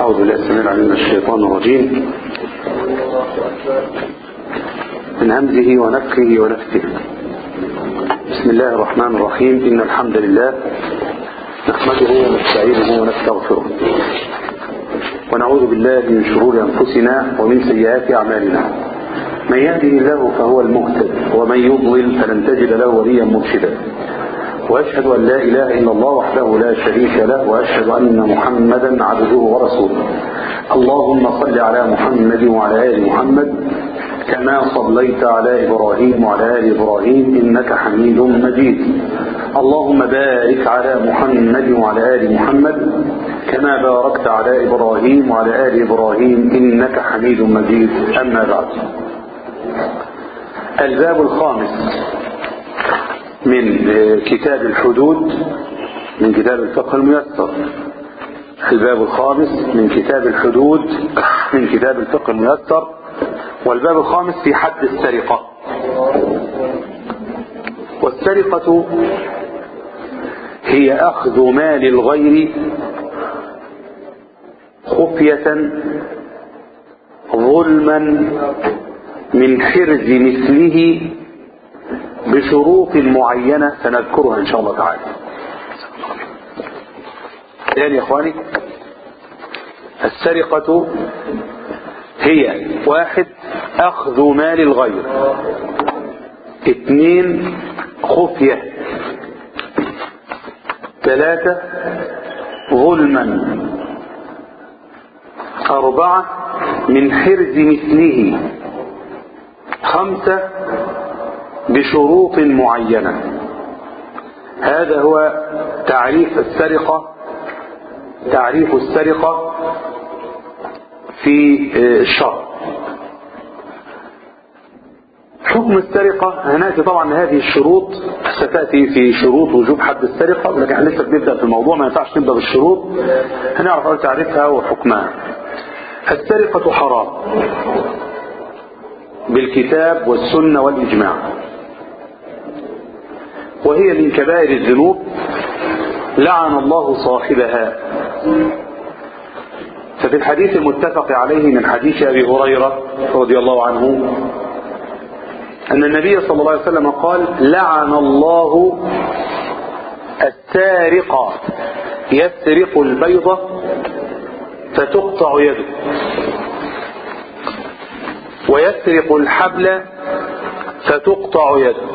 أعوذ بالله السميع العليم من الشيطان الرجيم من همزه ونفخه ونفثه بسم الله الرحمن الرحيم إن الحمد لله نحمده ونستعينه ونستغفره ونعوذ بالله من شرور أنفسنا ومن سيئات أعمالنا من يهده الله فهو المهتد ومن يضلل فلن تجد له وليا مرشدا وأشهد أن لا إله إلا الله وحده لا شريك له وأشهد أن محمدا عبده ورسوله اللهم صل على محمد وعلى آل محمد كما صليت على إبراهيم وعلى آل إبراهيم إنك حميد مجيد اللهم بارك على محمد وعلى آل محمد كما باركت على إبراهيم وعلى آل إبراهيم إنك حميد مجيد أما بعد الباب الخامس من كتاب الحدود من كتاب الفقه الميسر الباب الخامس من كتاب الحدود من كتاب الفقه الميسر والباب الخامس في حد السرقة والسرقة هي أخذ مال الغير خفية ظلما من حرز مثله بشروط معينة سنذكرها إن شاء الله تعالى يعني يا إخواني السرقة هي واحد أخذ مال الغير اثنين خفية ثلاثة ظلما أربعة من حرز مثله خمسة بشروط معينة هذا هو تعريف السرقة تعريف السرقة في الشرع حكم السرقة هنأتي طبعا هذه الشروط ستأتي في شروط وجوب حد السرقة ولكن احنا لسه بنبدأ في الموضوع ما ينفعش نبدأ بالشروط هنعرف أول تعريفها وحكمها السرقة حرام بالكتاب والسنة والإجماع وهي من كبائر الذنوب لعن الله صاحبها ففي الحديث المتفق عليه من حديث أبي هريرة رضي الله عنه أن النبي صلى الله عليه وسلم قال لعن الله السارق يسرق البيضة فتقطع يده ويسرق الحبل فتقطع يده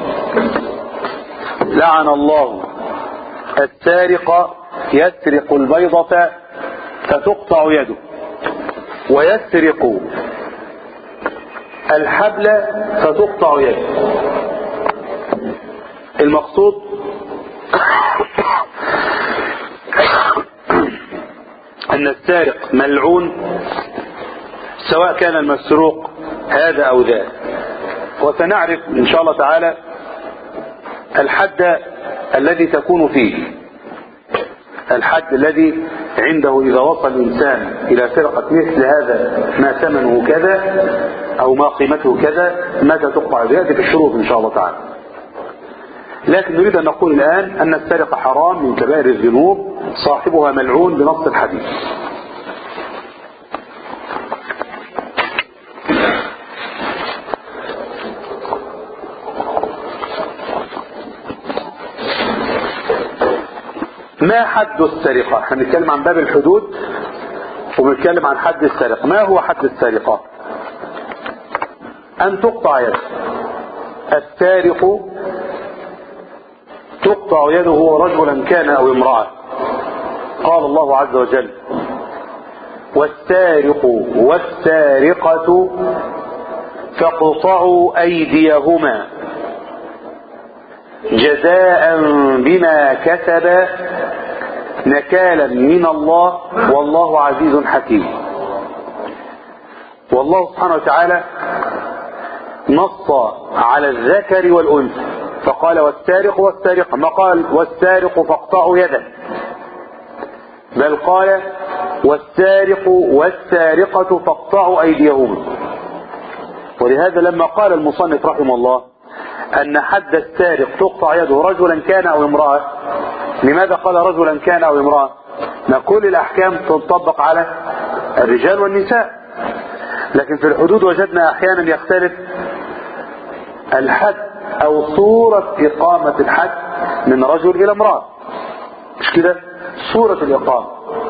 لعن الله السارق يسرق البيضة فتقطع يده ويسرق الحبل فتقطع يده المقصود أن السارق ملعون سواء كان المسروق هذا أو ذاك وسنعرف إن شاء الله تعالى الحد الذي تكون فيه الحد الذي عنده إذا وصل الإنسان إلى سرقة مثل هذا ما ثمنه كذا أو ما قيمته كذا متى تقطع يأتي في الشروط إن شاء الله تعالى لكن نريد أن نقول الآن أن السرقة حرام من كبائر الذنوب صاحبها ملعون بنص الحديث ما حد السرقة احنا بنتكلم عن باب الحدود وبنتكلم عن حد السرقة ما هو حد السرقة أن تقطع يده السارق تقطع يده رجلا كان أو امرأة قال الله عز وجل والسارق والسارقة فاقطعوا أيديهما جزاء بما كسب نكالا من الله والله عزيز حكيم والله سبحانه وتعالى نص على الذكر والأنثى فقال والسارق والسارقة ما قال والسارق فاقطعوا يده بل قال والسارق والسارقة فاقطعوا أيديهما ولهذا لما قال المصنف رحمه الله أن حد السارق تقطع يده رجلا كان أو امرأة لماذا قال رجلا كان أو امرأة ما كل الأحكام تنطبق على الرجال والنساء لكن في الحدود وجدنا احيانا يختلف الحد او صورة اقامة الحد من رجل الى امرأة مش كده صورة الاقامة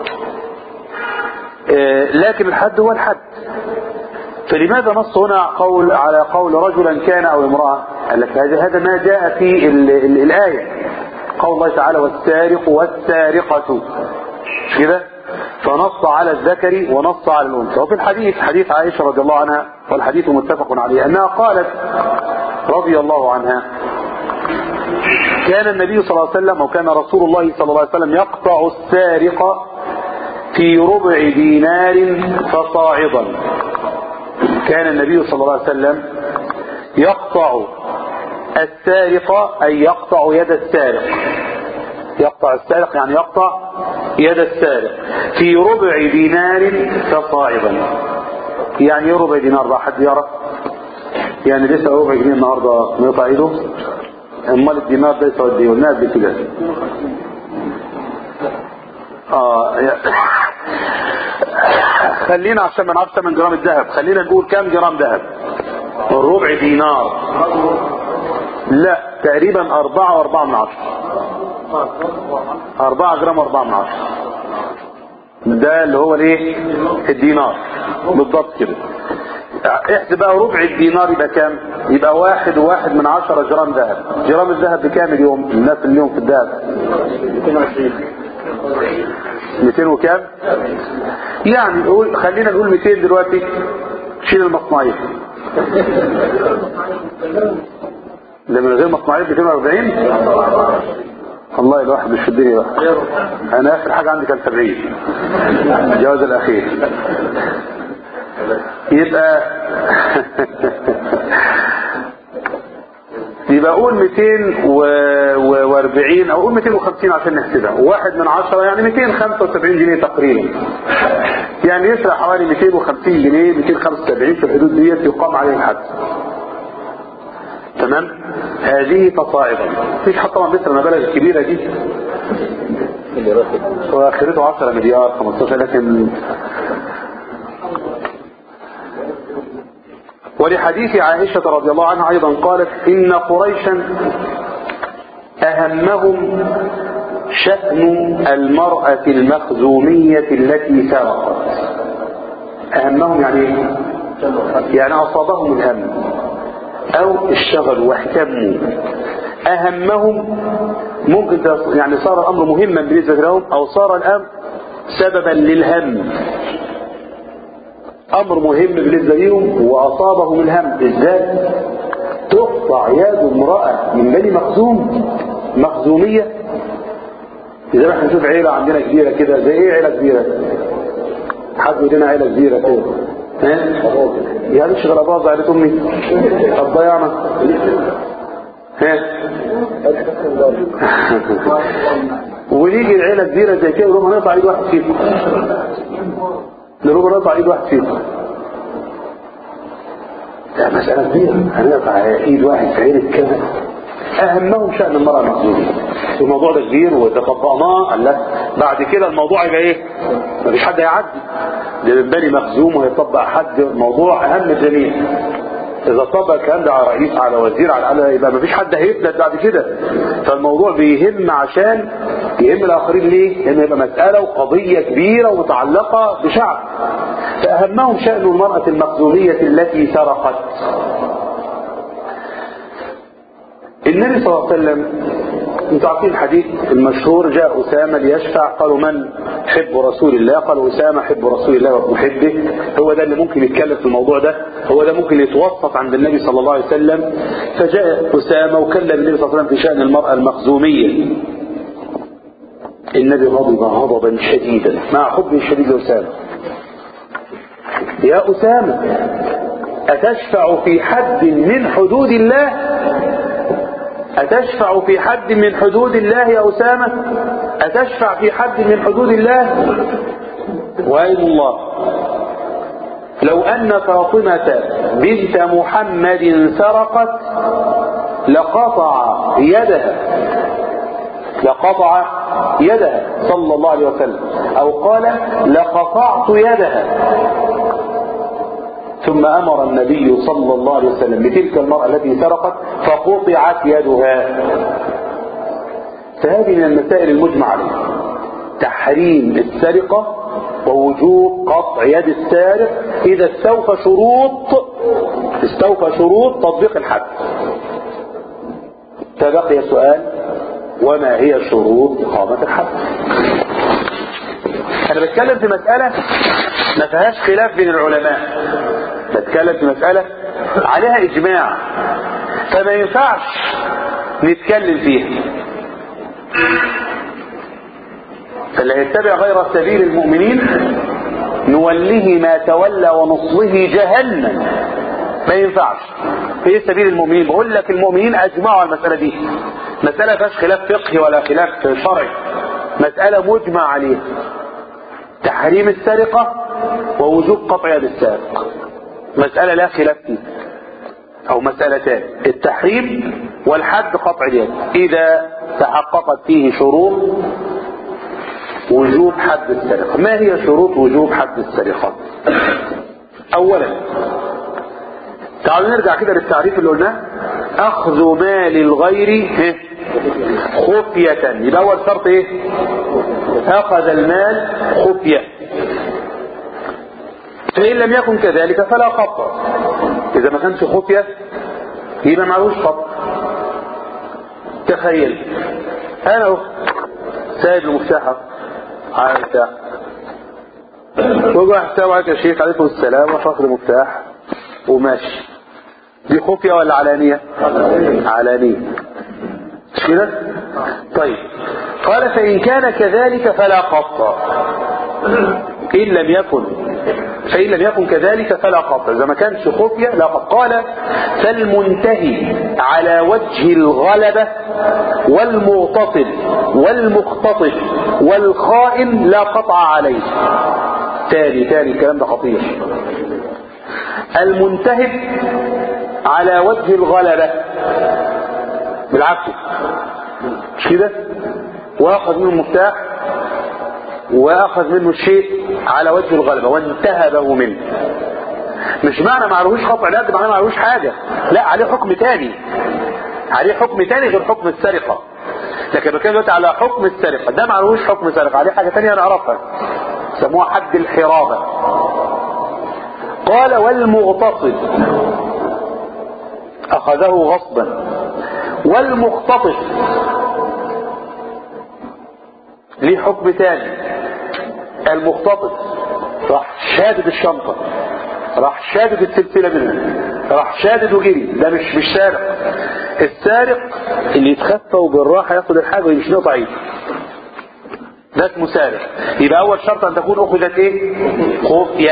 آه، لكن الحد هو الحد فلماذا نص هنا قول على قول رجلا كان او امرأة قال لك هذا هذا ما جاء في ال ال الآية قول الله تعالى والسارق والسارقة مش كده فنص على الذكر ونص على الأنثى وفي الحديث حديث عائشة رضي الله عنها والحديث متفق عليه أنها قالت رضي الله عنها كان النبي صلى الله عليه وسلم وكان رسول الله صلى الله عليه وسلم يقطع السارق في ربع دينار فصاعدا كان النبي صلى الله عليه وسلم يقطع السارق أي يقطع يد السارق يقطع السارق يعني يقطع يد السارق في ربع دينار فصاعدا يعني ايه ربع دينار بقى حد يعرف يعني لسه ربع جنيه النهارده نقطع ايده امال الدينار ده يسوى قد ايه قلنا قبل كده اه خلينا عشان ما نعرفش من جرام الذهب خلينا نقول كام جرام ذهب الربع دينار لا تقريبا أربعة وأربعة من عشرة أربعة جرام وأربعة من عشرة ده اللي هو الايه الدينار بالضبط كده احسب بقى ربع الدينار يبقى كام يبقى واحد وواحد من عشرة جرام ذهب جرام الذهب بكام اليوم الناس اليوم في الذهب 200 وكام يعني نقول خلينا نقول 200 دلوقتي شيل المصنعيه ده من غير مصنعيه 240 والله الواحد مش في الدنيا بقى انا اخر حاجه عندي كان 70 الجواز الاخير يبقى يبقى قول 240 او قول 250 عشان نحسبها واحد من عشرة يعني 275 جنيه تقريبا يعني يسرق حوالي 250 جنيه 275 في الحدود دي يقام عليه الحد تمام هذه تصاعدا مفيش حتى طبعا مثل المبالغ الكبيرة دي واخرته 10 مليار 15 لكن ولحديث عائشة رضي الله عنها أيضا قالت إن قريشا أهمهم شأن المرأة المخزومية التي سرقت أهمهم يعني إيه؟ يعني أصابهم الهم أو اشتغلوا واهتموا أهمهم ممكن يعني صار الأمر مهما بالنسبة لهم أو صار الأمر سببا للهم امر مهم بالنسبه لهم واصابهم الهم ازاي تقطع يد امراه من بني مخزوم مخزوميه اذا ما احنا نشوف عيله عندنا كبيره كده زي ايه عيله كبيره حد لنا عيله كبيره كده ها يا مش غير اباظ عيله امي طب ضيعنا ها ونيجي العيله كبيره زي كده ونقوم نقطع ايد واحد فيكم نروح نقطع ايد واحد فيكم ده مسألة كبيرة هنقطع ايد واحد في عيلة كذا اهمهم شأن المرأة المخزومية الموضوع ده كبير واذا طبقناه قال لك بعد كده الموضوع يبقى ايه مفيش حد هيعدي ده من بني مخزوم وهيطبق حد موضوع اهم الجميع اذا طبق الكلام ده على رئيس على وزير على على يبقى مفيش حد هيفلت بعد كده فالموضوع بيهم عشان يهم الاخرين ليه لان يبقى مسألة وقضية كبيرة ومتعلقة بشعب فاهمهم شأن المرأة المخزومية التي سرقت النبي صلى الله عليه وسلم انتوا عارفين الحديث المشهور جاء أسامة ليشفع قالوا من حب رسول الله قالوا أسامة حب رسول الله ومحبه هو ده اللي ممكن يتكلم في الموضوع ده هو ده ممكن يتوسط عند النبي صلى الله عليه وسلم فجاء أسامة وكلم النبي صلى الله عليه وسلم في شأن المرأة المخزومية النبي غضب غضبا شديدا مع حبه الشديد لأسامة يا أسامة أتشفع في حد من حدود الله أتشفع في حد من حدود الله يا أسامة أتشفع في حد من حدود الله وأيم الله لو أن فاطمة بنت محمد سرقت لقطع يدها لقطع يدها صلى الله عليه وسلم أو قال لقطعت يدها ثم أمر النبي صلى الله عليه وسلم بتلك المرأة التي سرقت فقطعت يدها فهذه من المسائل المجمع عليها تحريم السرقة ووجوب قطع يد السارق إذا استوفى شروط استوفى شروط تطبيق الحد فبقي سؤال وما هي شروط إقامة الحد أنا بتكلم في مسألة ما فيهاش خلاف بين العلماء بتكلم في مسألة عليها إجماع فما ينفعش نتكلم فيها فاللي يتبع غير سبيل المؤمنين نوله ما تولى ونصله جهنم ما ينفعش في ايه سبيل المؤمنين بقول لك المؤمنين اجمعوا على المسألة دي مسألة فيهاش خلاف فقهي ولا خلاف شرعي مسألة مجمع عليها تحريم السرقة ووجوب قطع يد السارق مسألة لا خلاف فيها او مسألتان التحريم والحد قطع اليد اذا تحققت فيه شروط وجوب حد السرقة ما هي شروط وجوب حد السرقة اولا تعالوا نرجع كده للتعريف اللي قلناه اخذ مال الغير خفية يبقى اول شرط ايه اخذ المال خفية فان لم يكن كذلك فلا قطع اذا ما كانش خفية يبقى معلوش قطع تخيل انا اهو سايب المفتاح على المفتاح واحد السلام عليكم يا شيخ عليكم السلام وفاخد المفتاح وماشي دي خفية ولا علانية علانية مش كده طيب قال فإن كان كذلك فلا قطع إن لم يكن فإن لم يكن كذلك فلا قطع إذا ما كانش خفية لا قطع قال فالمنتهي على وجه الغلبة والمغتصب والمختطف والخائن لا قطع عليه تاني تاني الكلام ده خطير المنتهب على وجه الغلبة بالعكس مش كده واخذ منه المفتاح واخذ منه الشيء على وجه الغلبة وانتهبه منه مش معنى معلوش قطع لا ده معنى معلوش حاجة لا عليه حكم تاني عليه حكم تاني غير حكم السرقة لكن بتكلم دلوقتي على حكم السرقة ده معلوش حكم سرقة عليه حاجة تانية نعرفها سموها حد الحرابة قال والمغتصب أخذه غصبا والمختطف ليه حكم تاني المختطف راح شادد الشنطة راح شادد السلسلة منها راح شادد وجري ده مش مش سارق السارق اللي يتخفى وبالراحة ياخد الحاجة ويمشي نقطع ايده ده اسمه سارق يبقى اول شرط ان تكون اخذت ايه خفية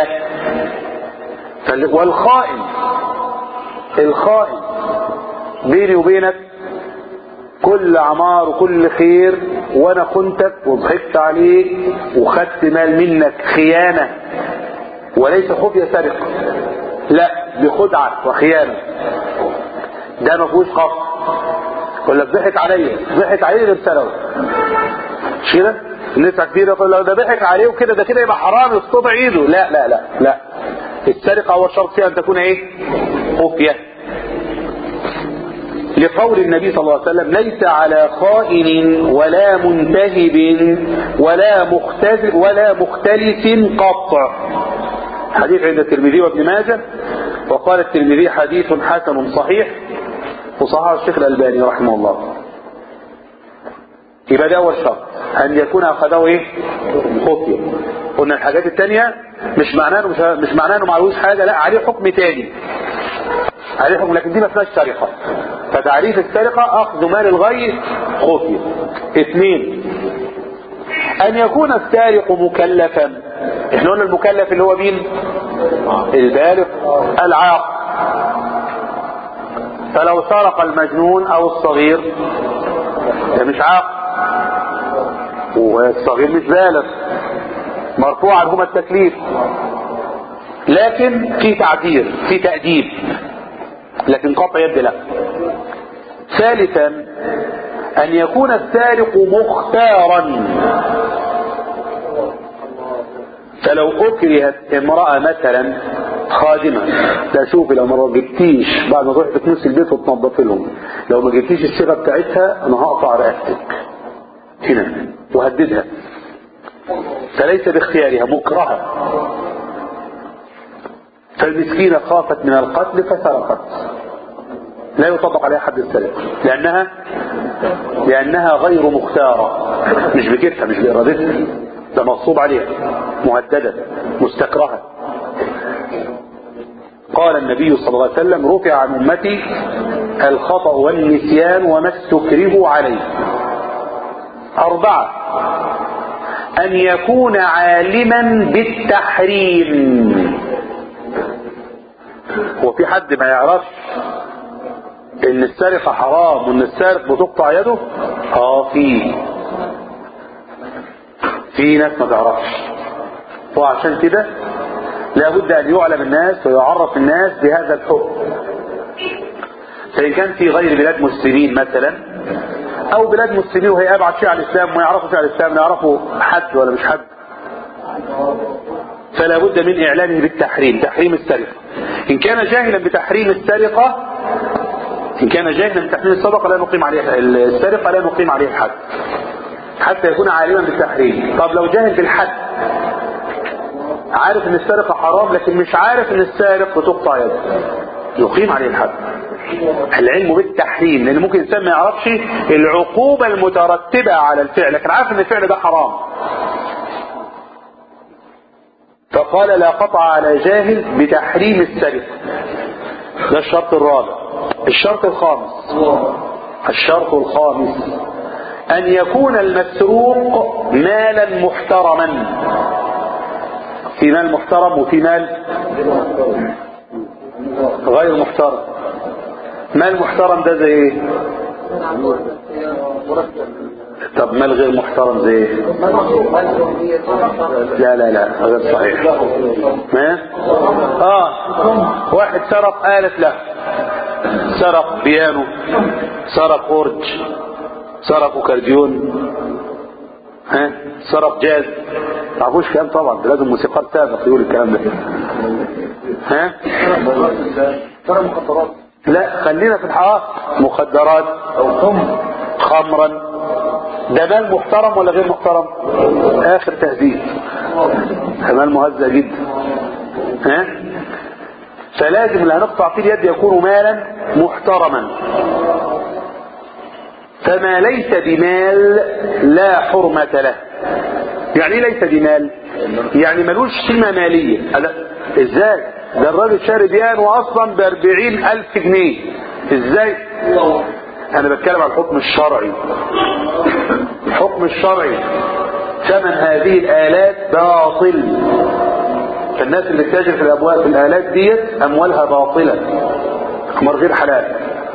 والخائن الخائن بيني وبينك كل عمار وكل خير وانا خنتك وضحكت عليك وخدت مال منك خيانة وليس خفية سرقة لا بخدعة وخيانة ده ما فيهوش خف ولا ضحك عليا ضحك عليه غير سنوي مش كده الناس كتير يقول لو ده ضحك عليه وكده ده كده يبقى حرام يقطع ايده لا لا لا لا السرقة هو الشرط فيها ان تكون ايه خفية لقول النبي صلى الله عليه وسلم ليس على خائن ولا منتهب ولا مختلف ولا مختلف قطع حديث عند الترمذي وابن ماجه وقال الترمذي حديث حسن صحيح وصححه الشيخ الألباني رحمه الله يبقى ده أول شرط أن يكون أخذه إيه؟ خفية قلنا الحاجات التانية مش معناه مش, مش معناه انه معلوش حاجة لا عليه حكم تاني عليه حكم لكن دي ما فيهاش سرقة فتعريف السرقة أخذ مال الغير خفية اثنين أن يكون السارق مكلفا احنا قلنا المكلف اللي هو مين البالغ العاقل فلو سرق المجنون او الصغير ده مش عاقل والصغير مش بالغ مرفوع عنهما التكليف لكن في تعذير في تأديب لكن قطع يد لا ثالثا أن يكون السارق مختارا فلو أكرهت امرأة مثلا خادمة لا شوفي لو ما جبتيش بعد ما تروح تكنس البيت وتنظف لهم لو ما جبتيش الصيغة بتاعتها أنا هقطع رقبتك هنا وهددها فليس باختيارها مكرهة فالمسكينة خافت من القتل فسرقت لا يطبق عليها حد السرقة لأنها لأنها غير مختارة مش بكيفها مش بإرادتها ده مغصوب عليها مهددة مستكرهة قال النبي صلى الله عليه وسلم رفع عن أمتي الخطأ والنسيان وما استكرهوا عليه أربعة أن يكون عالما بالتحريم هو في حد ما يعرفش ان السرقة حرام وان السارق بتقطع يده اه في في ناس ما تعرفش وعشان كده لابد ان يعلم الناس ويعرف الناس بهذا الحكم فان كان في غير بلاد مسلمين مثلا او بلاد مسلمين وهي ابعد شيء عن الاسلام وما يعرفوا شيء عن الاسلام لا يعرفوا حد ولا مش حد فلا بد من اعلانه بالتحريم تحريم السرقه ان كان جاهلا بتحريم السرقه ان كان جاهلا بتحريم السرقه لا نقيم عليه السرقه لا نقيم عليه الحد حتى يكون عالما بالتحريم طب لو جاهل بالحد عارف ان السرقه حرام لكن مش عارف ان السارق بتقطع يده يقيم عليه الحد العلم بالتحريم لان ممكن الانسان ما يعرفش العقوبة المترتبة على الفعل لكن عارف ان الفعل ده حرام فقال لا قطع على جاهل بتحريم السرقة ده الشرط الرابع الشرط الخامس الشرط الخامس ان يكون المسروق مالا محترما في مال محترم وفي مال غير محترم مال محترم ده زي ايه طب مال غير محترم زي ايه لا لا لا غير صحيح ما اه واحد سرق آلة له سرق بيانو سرق اورج سرق كارديون ها سرق جاز تعرفوش كلام طبعا ده لازم موسيقار سابق يقول الكلام ده ها ترى مخدرات لا خلينا في الحقائق مخدرات او خمر خمرا ده مال محترم ولا غير محترم اخر تهديد مال مهزأ جدا ها فلازم اللي هنقطع فيه اليد يكون مالا محترما فما ليس بمال لا حرمة له يعني ايه ليس بمال يعني ملوش قيمة مالية ألا ازاي ده الراجل شاري بيان اصلا باربعين الف جنيه ازاي انا بتكلم عن الحكم الشرعي الحكم الشرعي ثمن هذه الالات باطل فالناس اللي بتتاجر في الابواب في الالات ديت اموالها باطله امر غير حلال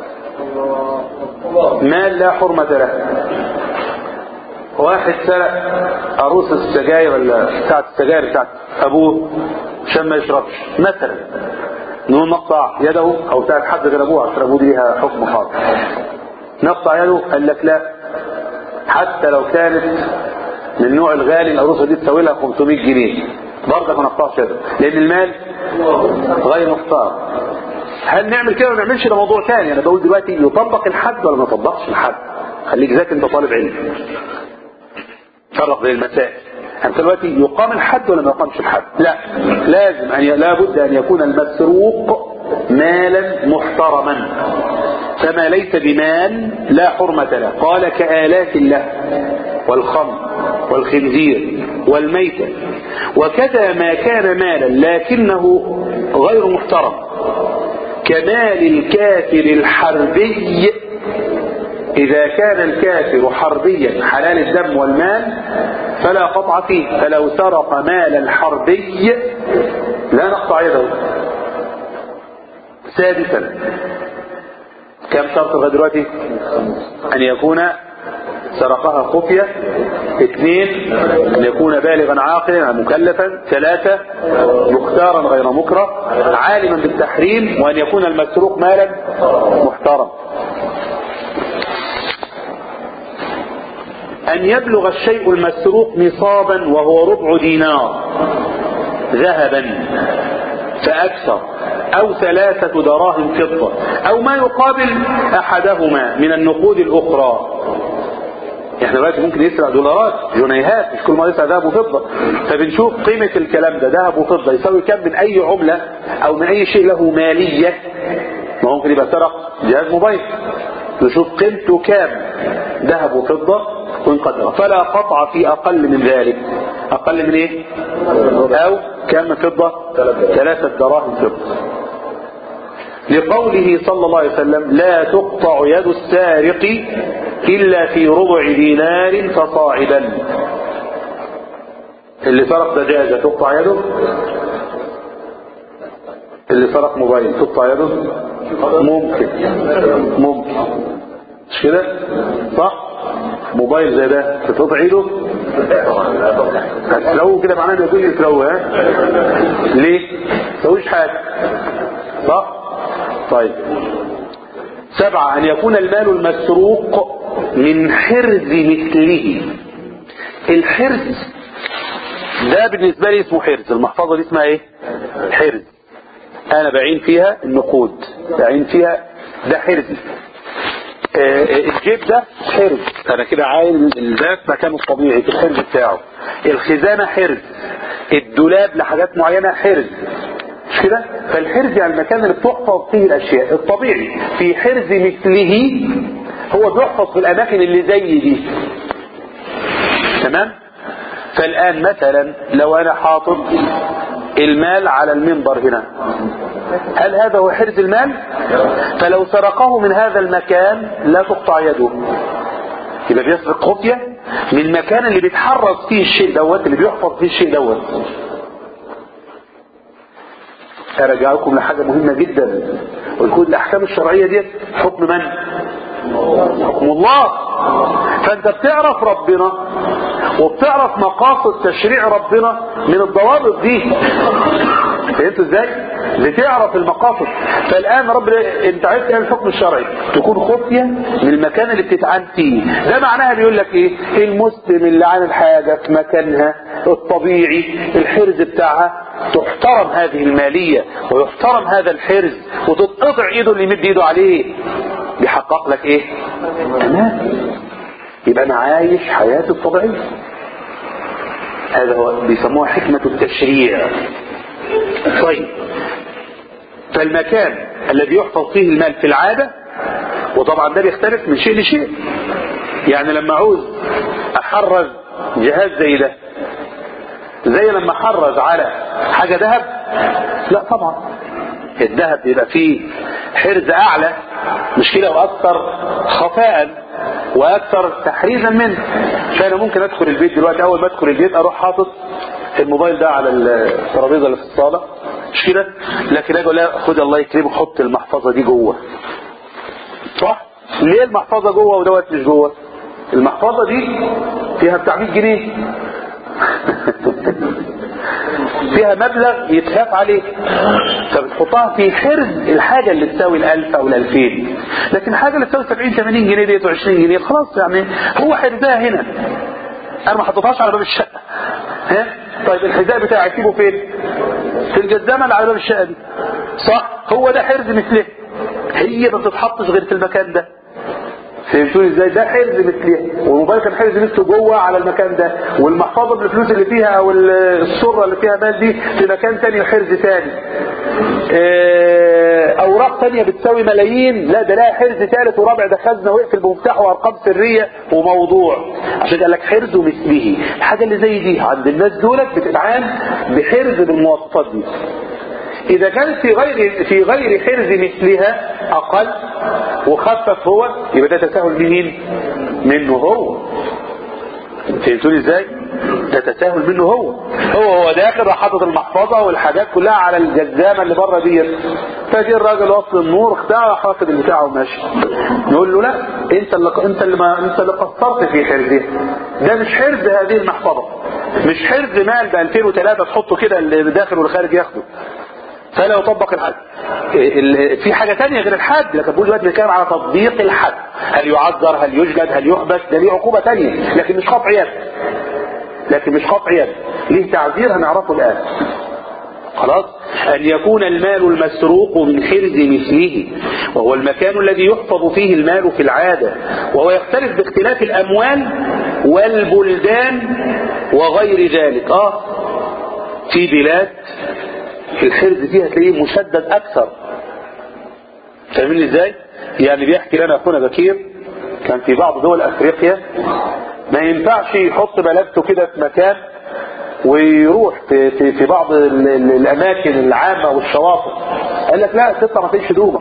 مال لا حرمه له واحد سرق عروس السجاير ولا بتاعت السجاير بتاعت ابوه عشان ما يشربش مثلا نقول نقطع يده او بتاعت حد غير ابوه عشان ابوه دي ليها حكم خاص نقطع يده قال لك لا حتى لو كانت من النوع الغالي العروسه دي تساوي لها 500 جنيه برضك ما نقطعش يده لان المال غير مختار هل نعمل كده ولا ما نعملش ده موضوع ثاني انا بقول دلوقتي يطبق الحد ولا ما يطبقش الحد خليك ذاكر انت طالب علم فرق بين المسائل انت دلوقتي يقام الحد ولا ما يقامش الحد لا لازم ان ي... لابد ان يكون المسروق مالا محترما فما ليس بمال لا حرمة له قال كآلات الله والخمر والخنزير والميتة وكذا ما كان مالا لكنه غير محترم كمال الكافر الحربي إذا كان الكافر حربيا حلال الدم والمال فلا قطع فيه فلو سرق مال الحربي لا نقطع يده سادسا كم شرط لغايه دلوقتي أن يكون سرقها خفية اثنين أن يكون بالغا عاقلا مكلفا ثلاثة مختارا غير مكره عالما بالتحريم وأن يكون المسروق مالا محترم أن يبلغ الشيء المسروق نصابا وهو ربع دينار ذهبا فأكثر أو ثلاثة دراهم فضة أو ما يقابل أحدهما من النقود الأخرى احنا دلوقتي ممكن يسرق دولارات جنيهات مش كل ما يسرق ذهب وفضة فبنشوف قيمة الكلام ده ذهب وفضة يساوي كم من أي عملة أو من أي شيء له مالية ما ممكن يبقى سرق جهاز موبايل نشوف قيمته كام ذهب وفضة ونقدرها فلا قطع في أقل من ذلك أقل من إيه أو كم فضة ثلاثة دراهم فضة لقوله صلى الله عليه وسلم لا تقطع يد السارق إلا في ربع دينار فصاعدا اللي سرق دجاجة تقطع يده اللي سرق موبايل تقطع يده ممكن ممكن مش كده صح موبايل زي ده تتقطع ايده هتسلوه كده معناه انه يكون يسلوه ها ليه تسويش حاجه صح طيب سبعة أن يكون المال المسروق من حرز مثله الحرز ده بالنسبة لي اسمه حرز المحفظة دي اسمها ايه حرز انا بعين فيها النقود بعين فيها ده حرزي آه الجيب ده حرز انا كده عاين الباب مكانه الطبيعي في الحرز بتاعه الخزانة حرز الدولاب لحاجات معينة حرز مش كده فالحرز يعني المكان اللي بتحفظ فيه الاشياء الطبيعي في حرز مثله هو بيحفظ في الاماكن اللي زي دي تمام فالان مثلا لو انا حاطط المال على المنبر هنا هل هذا هو حرز المال فلو سرقه من هذا المكان لا تقطع يده يبقى بيسرق خفية من المكان اللي بيتحرز فيه الشيء دوت اللي بيحفظ فيه الشيء دوت ارجعكم لحاجة مهمة جدا ويكون الاحكام الشرعية دي حكم من حكم الله فانت بتعرف ربنا وبتعرف مقاصد تشريع ربنا من الضوابط دي فهمت ازاي بتعرف المقاصد فالان رب انت عرفت ايه الحكم الشرعي تكون خفية من المكان اللي بتتعان فيه ده معناها بيقول لك ايه المسلم اللي عامل حاجة في مكانها الطبيعي الحرز بتاعها تحترم هذه المالية ويحترم هذا الحرز وتتقطع ايده اللي يمد ايده عليه بيحقق لك ايه تمام يبقى انا عايش حياتي الطبيعية هذا هو بيسموها حكمة التشريع طيب فالمكان الذي يحفظ فيه المال في العادة وطبعا ده بيختلف من شيء لشيء يعني لما عاوز احرز جهاز زي ده زي لما احرز على حاجة ذهب لا طبعا الذهب بيبقى فيه حرز اعلى مش كده واكثر خفاء واكثر تحريزا منه فانا ممكن ادخل البيت دلوقتي اول ما ادخل البيت اروح حاطط الموبايل ده على الترابيزه اللي في الصاله مش كده لكن اجي اقول لها خد الله يكرمك حط المحفظه دي جوه صح ليه المحفظه جوه ودوت مش جوه المحفظه دي فيها بتاع 100 جنيه فيها مبلغ يتخاف عليه فبتحطها في حرز الحاجة اللي تساوي الألف أو الألفين لكن الحاجة اللي تساوي 70 80 جنيه ديت و20 جنيه خلاص يعني هو حرزها هنا أنا ما حطيتهاش على باب الشقة ها طيب الحذاء بتاعي اسيبه فين في الجزامة اللي على باب الشقة دي صح هو ده حرز مثله هي ما بتتحطش غير في المكان ده فهمتوني ازاي ده حرز مثلها والموبايل كان حرز مثله جوه على المكان ده والمحفظه بالفلوس اللي فيها او السره اللي فيها مال دي في مكان تاني حرز تاني اوراق تانية بتساوي ملايين لا ده لها حرز ثالث ورابع ده خزنه ويقفل بمفتاح وارقام سريه وموضوع عشان قال لك حرز مثله الحاجه اللي زي دي عند الناس دولت بتتعان بحرز بالمواصفات دي إذا كانت في غير في غير حرز مثلها أقل وخفف هو يبقى ده تساهل مين؟ منه هو فهمتوني ازاي؟ ده تساهل منه هو هو هو داخل راح حاطط المحفظه والحاجات كلها على الجزامه اللي بره ديت فجي الراجل وصل النور اختار راح واخد البتاع وماشي نقول له لا انت اللي انت اللي ما انت اللي قصرت في حرزها ده مش حرز هذه المحفظه مش حرز مال ب 2003 تحطه كده اللي داخل والخارج ياخده فلا يطبق الحد في حاجة تانية غير الحد لكن بقول دلوقتي بنتكلم على تطبيق الحد هل يعذر هل يجلد هل يحبس ده ليه عقوبة تانية لكن مش قطع يد لكن مش قطع يد ليه تعذير هنعرفه الآن خلاص أن يكون المال المسروق من حرز مثله وهو المكان الذي يحفظ فيه المال في العادة وهو يختلف باختلاف الأموال والبلدان وغير ذلك آه في بلاد الحرز فيها تلاقيه مشدد أكثر فاهمين ازاي؟ يعني بيحكي لنا أخونا بكير كان في بعض دول أفريقيا ما ينفعش يحط ملابسه كده في مكان ويروح في, في, في بعض ال- ال- الاماكن العامه والشواطئ قال لك لا تطلع ما فيش هدومك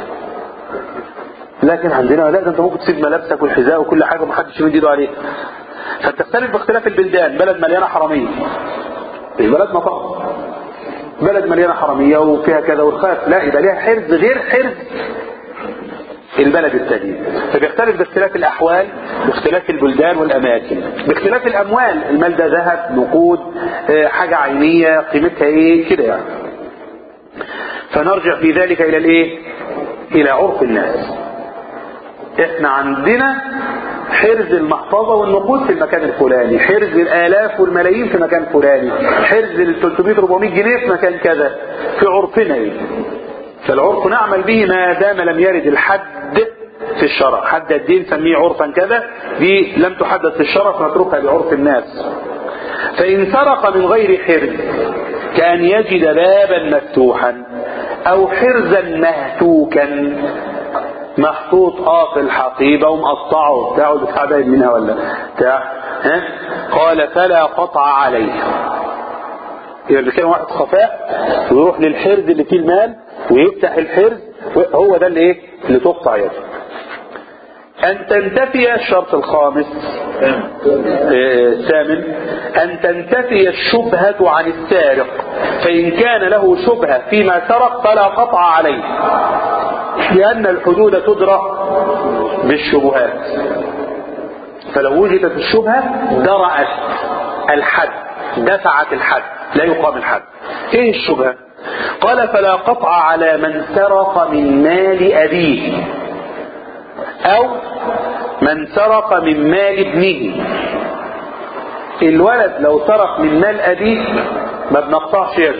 لكن عندنا لا ده انت ممكن تسيب ملابسك والحذاء وكل حاجه ومحدش يمد ايده عليك فبتختلف باختلاف البلدان بلد مليانه حراميه مش بلدنا طبعا بلد مليانه حراميه وفيها كذا والخاف لا يبقى ليها حرز غير حرز البلد الثاني فبيختلف باختلاف الأحوال باختلاف البلدان والأماكن باختلاف الأموال المال ده ذهب نقود آه، حاجة عينية قيمتها إيه كده يعني فنرجع في ذلك إلى الإيه إلى عرف الناس إحنا عندنا حرز المحفظة والنقود في المكان الفلاني حرز الآلاف والملايين في مكان فلاني حرز ال 300 400 جنيه في مكان كذا في عرفنا إيه فالعرف نعمل به ما دام لم يرد الحد في الشرع حد الدين سميه عرفا كذا دي لم تحدد في الشرع فنتركها بعرف الناس فإن سرق من غير حرز كان يجد بابا مفتوحا أو حرزا مهتوكا محطوط اه في الحقيبة ومقطعه وبتاع والبتاع باين منها ولا بتاع ها قال فلا قطع عليه يبقى بيتكلم واحد خفاء ويروح للحرز اللي فيه المال ويفتح الحرز هو ده اللي ايه اللي تقطع يده ان تنتفي الشرط الخامس آه، الثامن ان تنتفي الشبهة عن السارق فان كان له شبهة فيما سرق فلا قطع عليه لان الحدود تدرى بالشبهات فلو وجدت الشبهة درأت الحد دفعت الحد لا يقام الحد ايه الشبهة قال فلا قطع على من سرق من مال أبيه أو من سرق من مال ابنه الولد لو سرق من مال أبيه ما بنقطعش يده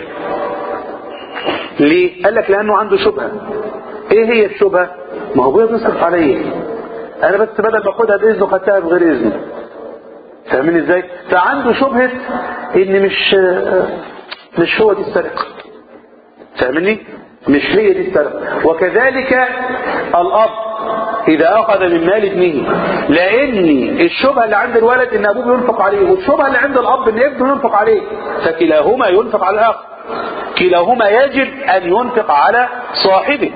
ليه؟ قال لك لأنه عنده شبهة ايه هي الشبهة؟ ما هو ابويا بيصرف عليا انا بس بدل ما اخدها باذنه خدتها بغير اذنه فاهمين ازاي؟ فعنده شبهة ان مش مش هو دي السرقة فاهمني؟ مش هي دي السرقة وكذلك الأب إذا أخذ من مال ابنه لأن الشبهة اللي عند الولد إن أبوه ينفق عليه والشبهة اللي عند الأب إن ابنه ينفق عليه فكلاهما ينفق على الآخر كلاهما يجب أن ينفق على صاحبه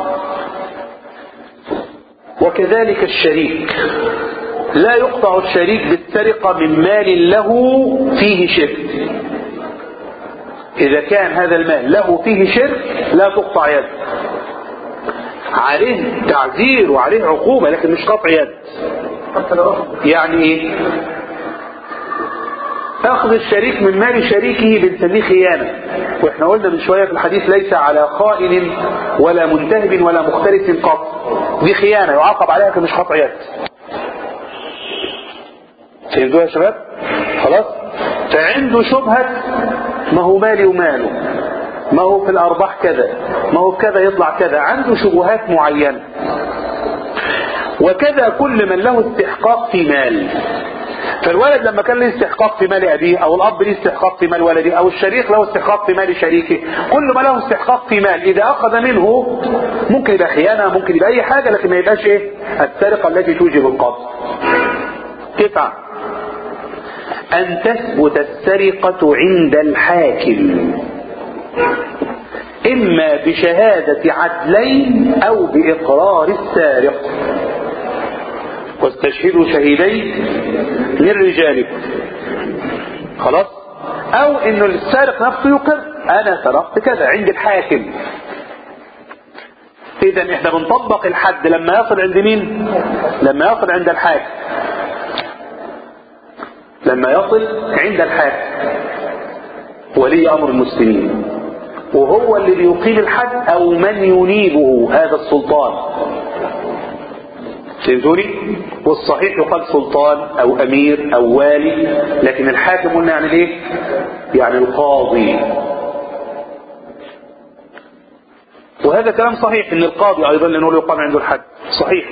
وكذلك الشريك لا يقطع الشريك بالسرقة من مال له فيه شرك إذا كان هذا المال له فيه شرك لا تقطع يد عليه تعذير وعليه عقوبة لكن مش قطع يد حتى لو أخذ يعني ايه اخذ الشريك من مال شريكه بنسميه خيانة واحنا قلنا من شوية في الحديث ليس على خائن ولا منتهب ولا مختلف قط دي خيانة يعاقب عليها لكن مش قطع يد فهمتوها يا شباب خلاص فعنده شبهة ما هو مالي وماله ما هو في الارباح كذا ما هو في كذا يطلع كذا عنده شبهات معينة وكذا كل من له استحقاق في مال فالولد لما كان له استحقاق في مال أبيه أو الأب له استحقاق في مال ولده أو الشريك له استحقاق في مال شريكه كل ما له استحقاق في مال إذا أخذ منه ممكن يبقى خيانة ممكن يبقى أي حاجة لكن ما يبقاش إيه السرقة التي توجب القبض تسعة أن تثبت السرقة عند الحاكم إما بشهادة عدلين أو بإقرار السارق واستشهدوا شهيدين من رجالكم خلاص او انه السارق نفسه يقر انا سرقت كذا عند الحاكم اذا احنا بنطبق الحد لما يصل عند مين لما يصل عند الحاكم لما يصل عند الحاكم ولي امر المسلمين وهو اللي بيقيم الحد او من ينيبه هذا السلطان فهمتوني والصحيح يقال سلطان او امير او والي لكن الحاكم قلنا يعني ايه يعني القاضي وهذا كلام صحيح ان القاضي ايضا لانه يقام عنده الحد صحيح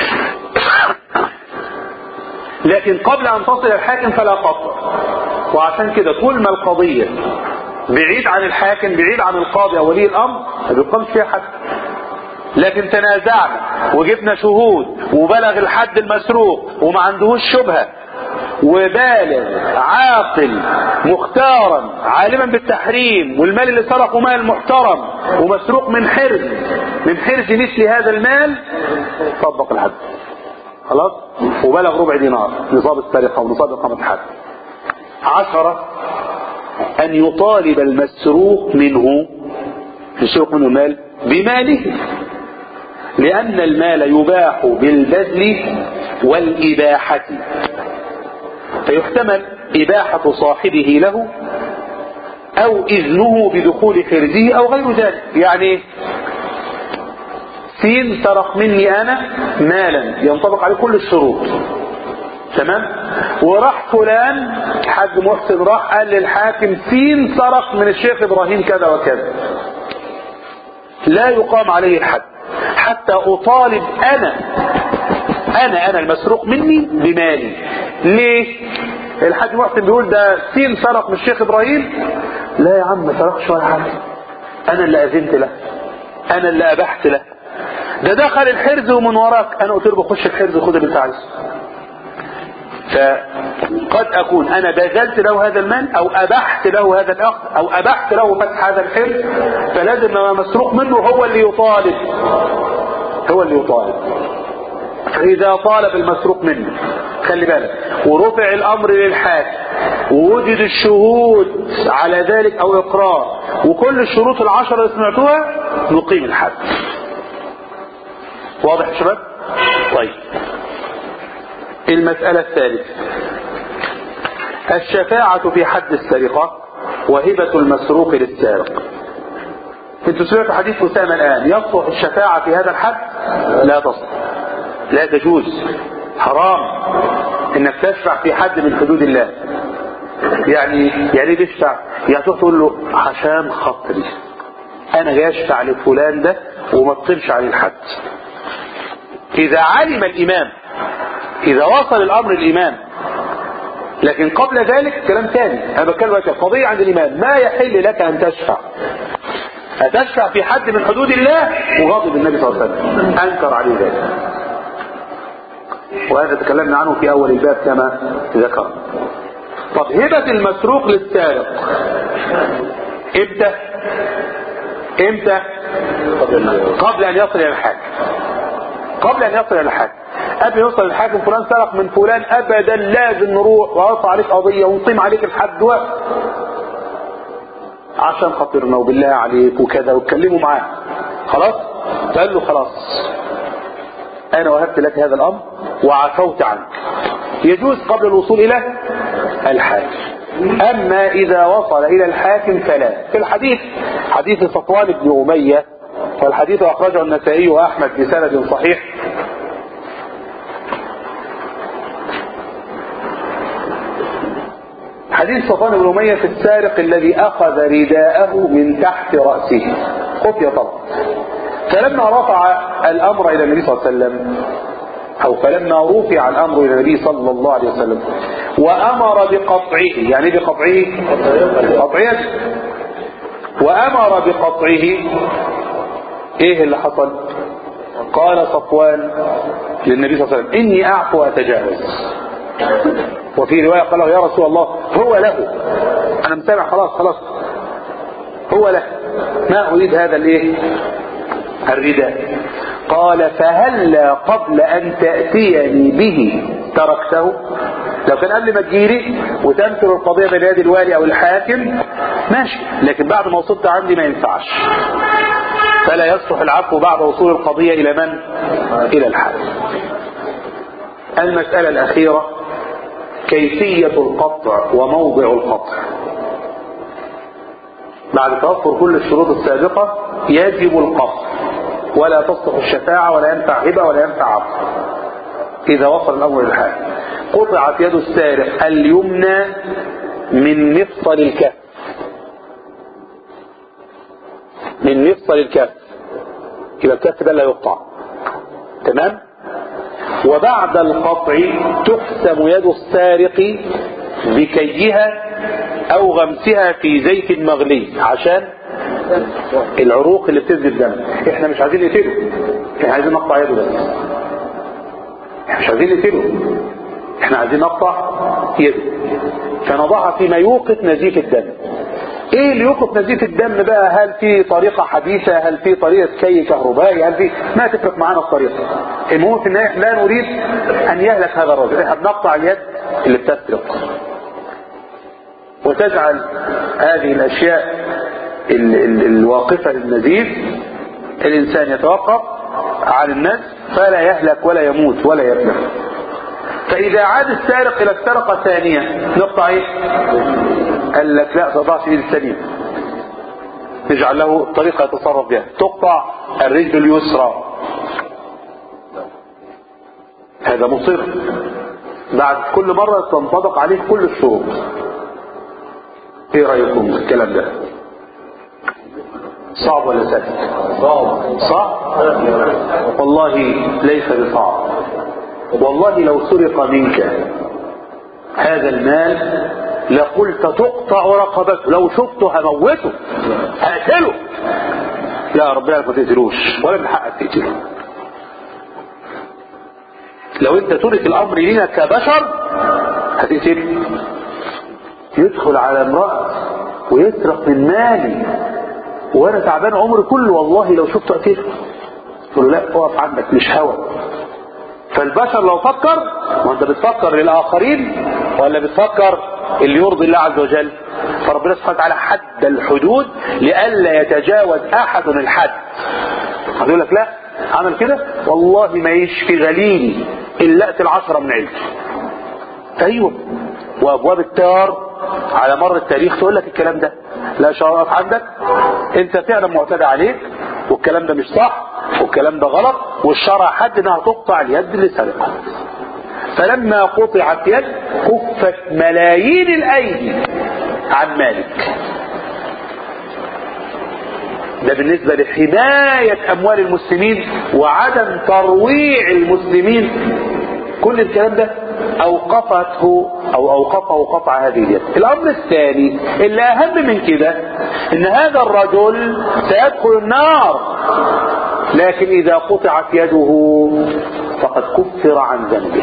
لكن قبل ان تصل الحاكم فلا قطع وعشان كده طول ما القضية بعيد عن الحاكم بعيد عن القاضي او ولي الامر ما بيقامش فيها حد لكن تنازعنا وجبنا شهود وبلغ الحد المسروق وما عندهوش شبهة وبالغ عاقل مختارا عالما بالتحريم والمال اللي سرقه مال محترم ومسروق من حرز من حرز مثل هذا المال طبق الحد خلاص وبلغ ربع دينار نصاب السرقة ونصاب إقامة الحد عشرة أن يطالب المسروق منه يسرق منه المال بماله لأن المال يباح بالبذل والإباحة فيحتمل إباحة صاحبه له أو إذنه بدخول حرزه أو غير ذلك يعني سين سرق مني أنا مالا ينطبق عليه كل الشروط تمام وراح فلان حاج محسن راح قال للحاكم سين سرق من الشيخ إبراهيم كذا وكذا لا يقام عليه الحد حتى أطالب أنا أنا أنا المسروق مني بمالي ليه الحاج محسن بيقول ده سين سرق من الشيخ إبراهيم لا يا عم ما سرقش ولا حاجة أنا اللي أذنت له أنا اللي أبحت له ده دخل الحرز ومن وراك أنا قلت له بخش الحرز وخد اللي أنت عايزه فقد أكون أنا بذلت له هذا المال أو أبحت له هذا الأخذ أو أبحت له فتح هذا الحرز فلازم ما مسروق منه هو اللي يطالب هو اللي يطالب إذا طالب المسروق منه خلي بالك ورفع الأمر للحاكم ووجد الشهود على ذلك أو إقرار وكل الشروط العشرة اللي سمعتوها نقيم الحد واضح يا شباب؟ طيب المسألة الثالثة الشفاعة في حد السرقة وهبة المسروق للسارق انتوا سمعتوا حديث أسامة الآن يصلح الشفاعة في هذا الحد لا تصلح لا تجوز حرام انك تشفع في حد من حدود الله يعني يعني ايه تشفع يعني تقول له عشان خاطري انا جاي اشفع لفلان ده وما تقيمش عليه الحد اذا علم الامام اذا وصل الامر الامام لكن قبل ذلك كلام ثاني انا بتكلم دلوقتي القضيه عند الامام ما يحل لك ان تشفع هتشفع في حد من حدود الله وغضب النبي صلى الله عليه وسلم انكر عليه ذلك وهذا تكلمنا عنه في اول الباب كما ذكر طب هبة المسروق للسارق امتى امتى قبل ان يصل الى الحاكم قبل ان يصل الى الحاكم قبل يوصل الحاكم فلان سرق من فلان ابدا لازم نروح وارفع عليك قضيه ونقيم عليك الحد و عشان خاطرنا وبالله عليك وكذا واتكلموا معاه خلاص فقال له خلاص انا وهبت لك هذا الامر وعفوت عنك يجوز قبل الوصول الى الحاكم اما اذا وصل الى الحاكم فلا في الحديث حديث صفوان بن اميه والحديث اخرجه النسائي واحمد بسند صحيح حديث صفوان بن أمية في السارق الذي أخذ رداءه من تحت رأسه خفية طبعا فلما رفع الأمر إلى النبي صلى الله عليه وسلم أو فلما رفع الأمر إلى النبي صلى الله عليه وسلم وأمر بقطعه يعني بقطعه قطعه وأمر بقطعه إيه اللي حصل قال صفوان للنبي صلى الله عليه وسلم إني أعفو وأتجاوز وفي رواية قال له يا رسول الله هو له أنا مسامع خلاص خلاص هو له ما أريد هذا الايه الرداء قال فهلا قبل أن تأتيني به تركته لو كان قبل ما تجيلي وتمثل القضية بين يد الوالي أو الحاكم ماشي لكن بعد ما وصلت عندي ما ينفعش فلا يصلح العفو بعد وصول القضية إلى من؟ إلى الحاكم المسألة الأخيرة كيفية القطع وموضع القطع بعد توفر كل الشروط السابقة يجب القصر ولا تصلح الشفاعة ولا ينفع هبة ولا ينفع عقد إذا وصل الأمر للحال قطعت يد السارق اليمنى من مفصل الكف من مفصل الكف يبقى الكف ده لا يقطع تمام وبعد القطع تحسم يد السارق بكيها او غمسها في زيت مغلي عشان العروق اللي بتنزل دم احنا مش عايزين نقتله احنا عايزين نقطع يده بس احنا مش عايزين نقتله احنا عايزين نقطع يده فنضعها فيما يوقف نزيف الدم ايه اللي يوقف نزيف الدم بقى هل في طريقة حديثة هل في طريقة كي كهربائي هل في ما تفرق معانا الطريقة المهم في النهاية لا نريد ان يهلك هذا الرجل احنا بنقطع اليد اللي بتسرق وتجعل هذه الاشياء ال ال الواقفة للنزيف الانسان يتوقف عن الناس فلا يهلك ولا يموت ولا يفلح فاذا عاد السارق الى السرقة ثانية نقطع ايه قال لك لا تقطعش ايد السليم نجعل له طريقة يتصرف بها تقطع الرجل اليسرى هذا مصر بعد كل مرة تنطبق عليه كل الشروط ايه رأيكم في الكلام ده صعب ولا سهل صعب والله ليس بصعب والله لو سرق منك هذا المال لقلت تقطع رقبته لو شفته هموته هقتله لا ربنا ما تقتلوش ولا من حقك تقتله لو انت ترك الامر لنا كبشر هتقتله يدخل على امرأة ويسرق من مالي وانا تعبان عمري كله والله لو شفته اقتله قلت له لا اقف عندك مش هوى فالبشر لو فكر وانت بتفكر للاخرين ولا بتفكر اللي يرضي الله عز وجل فربنا سبحانه وتعالى حد الحدود لئلا يتجاوز احد الحد هتقول لك لا عمل كده والله ما يشفي غليلي الا اقتل عشرة من عيلتي ايوه وابواب التار على مر التاريخ تقول لك الكلام ده لا شرف عندك انت فعلا معتدى عليك والكلام ده مش صح والكلام ده غلط والشرع حد انها تقطع اليد اللي سرقها فلما قطعت يد كفت ملايين الايدي عن مالك ده بالنسبة لحماية اموال المسلمين وعدم ترويع المسلمين كل الكلام ده اوقفته او اوقفه قطع هذه اليد الامر الثاني اللي اهم من كده ان هذا الرجل سيدخل النار لكن اذا قطعت يده فقد كفر عن ذنبه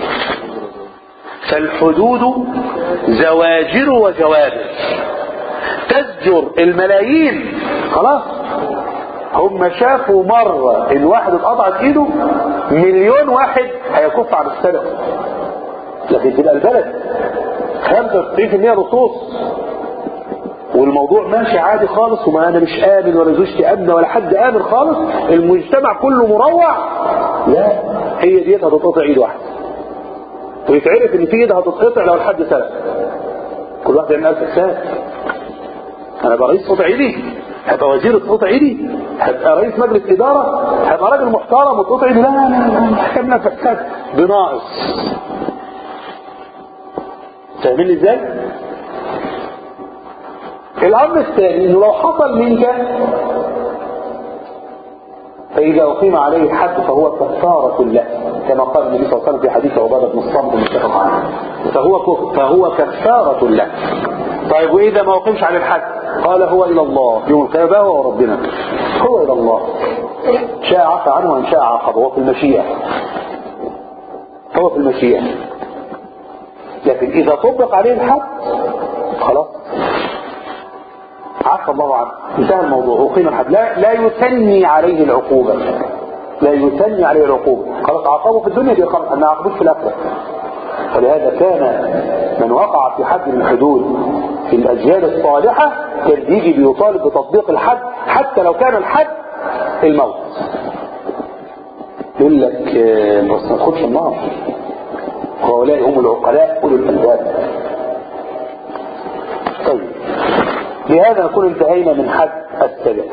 فالحدود زواجر وجوابر تزجر الملايين خلاص هم شافوا مرة الواحد اتقطعت ايده مليون واحد هيكف عن السرقة لكن تبقى البلد 95% رصوص والموضوع ماشي عادي خالص وما انا مش امن ولا زوجتي امنه ولا حد امن خالص المجتمع كله مروع لا هي ديت هتتقطع ايد واحده ويتعرف ان في ايد هتتقطع لو الحد سرق كل واحد يعمل الف حساب انا ابقى رئيس قطع ايدي هبقى وزير قطع ايدي هبقى رئيس مجلس اداره هبقى راجل محترم وتقطع ايدي لا لا لا حكمنا في حساب بناقص فاهمين ازاي؟ الامر الثاني انه لو حصل منك فاذا اقيم عليه الحد فهو كفاره له كما قال النبي صلى الله عليه وسلم في حديث عباده بن الصامت المتفق عنه فهو فهو كفاره له طيب واذا ما اقيمش عليه الحد قال هو الى الله يوم القيامه هو ربنا هو الى الله شاء عفى عنه وان شاء عاقبه هو في المشيئه هو في المشيئه لكن اذا طبق عليه الحد خلاص عفى الله عنه انتهى الموضوع أقيم الحد لا, لا يثني عليه العقوبة لا يثني عليه العقوبة خلاص عاقبه في الدنيا بيقام أن عاقبوش في الآخرة ولهذا كان من وقع في حد من الحدود في الأجيال الصالحة كان بيجي بيطالب بتطبيق الحد حتى لو كان الحد الموت يقول لك بس ما تدخلش النار وهؤلاء هم العقلاء أولو الألباب طيب بهذا نكون انتهينا من حد السجن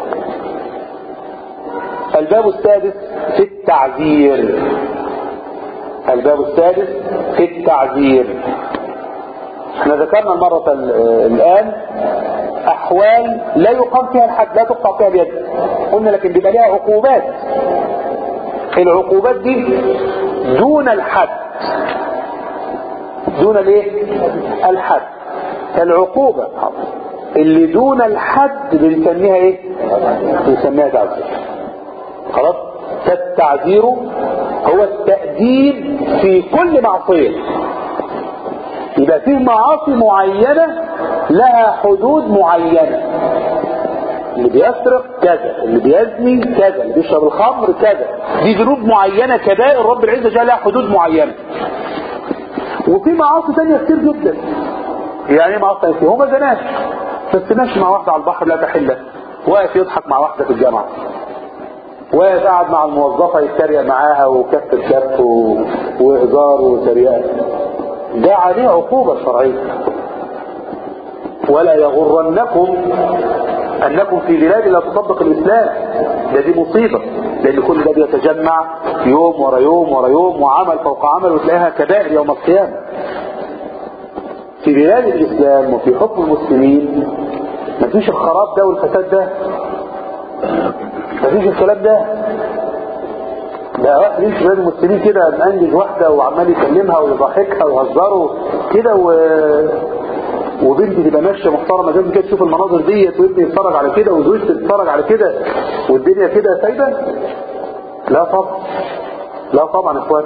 الباب السادس في التعذير الباب السادس في التعذير احنا ذكرنا المرة الآن أحوال لا يقام فيها الحد لا تقطع فيها اليد قلنا لكن بيبقى لها عقوبات العقوبات دي دون الحد دون الايه الحد العقوبة اللي دون الحد بنسميها ايه بنسميها تعذير خلاص فالتعذير هو التأديب في كل معصية يبقى فيه معاصي معينة لها حدود معينة اللي بيسرق كذا اللي بيزني كذا اللي بيشرب الخمر كذا دي ذنوب معينة كبائر رب العزة جاء لها حدود معينة وفي معاصي تانية كتير جدا يعني معاصي كتير هو ما زناش بس ماشي مع واحدة على البحر لا تحله واقف يضحك مع واحدة في الجامعة واقف قاعد مع الموظفة يتريق معاها وكف الكف وهزار وتريقات ده عليه عقوبة شرعية ولا يغرنكم انكم في بلاد لا تطبق الاسلام ده دي مصيبة لان كل ده بيتجمع يوم ورا يوم ورا يوم وعمل فوق عمل وتلاقيها كبائر يوم القيامة في بلاد الاسلام وفي حكم المسلمين مفيش الخراب ده والفساد ده مفيش الكلام ده ده واحد يمشي بين المسلمين كده مأنجز واحدة وعمال يكلمها ويضحكها ويهزره كده و... وبنتي تبقى ماشيه محترمه جنب كده تشوف المناظر ديت وابني يتفرج على كده وزوجتي تتفرج على كده والدنيا كده سايبه لا طبعا لا طبعا يا اخوان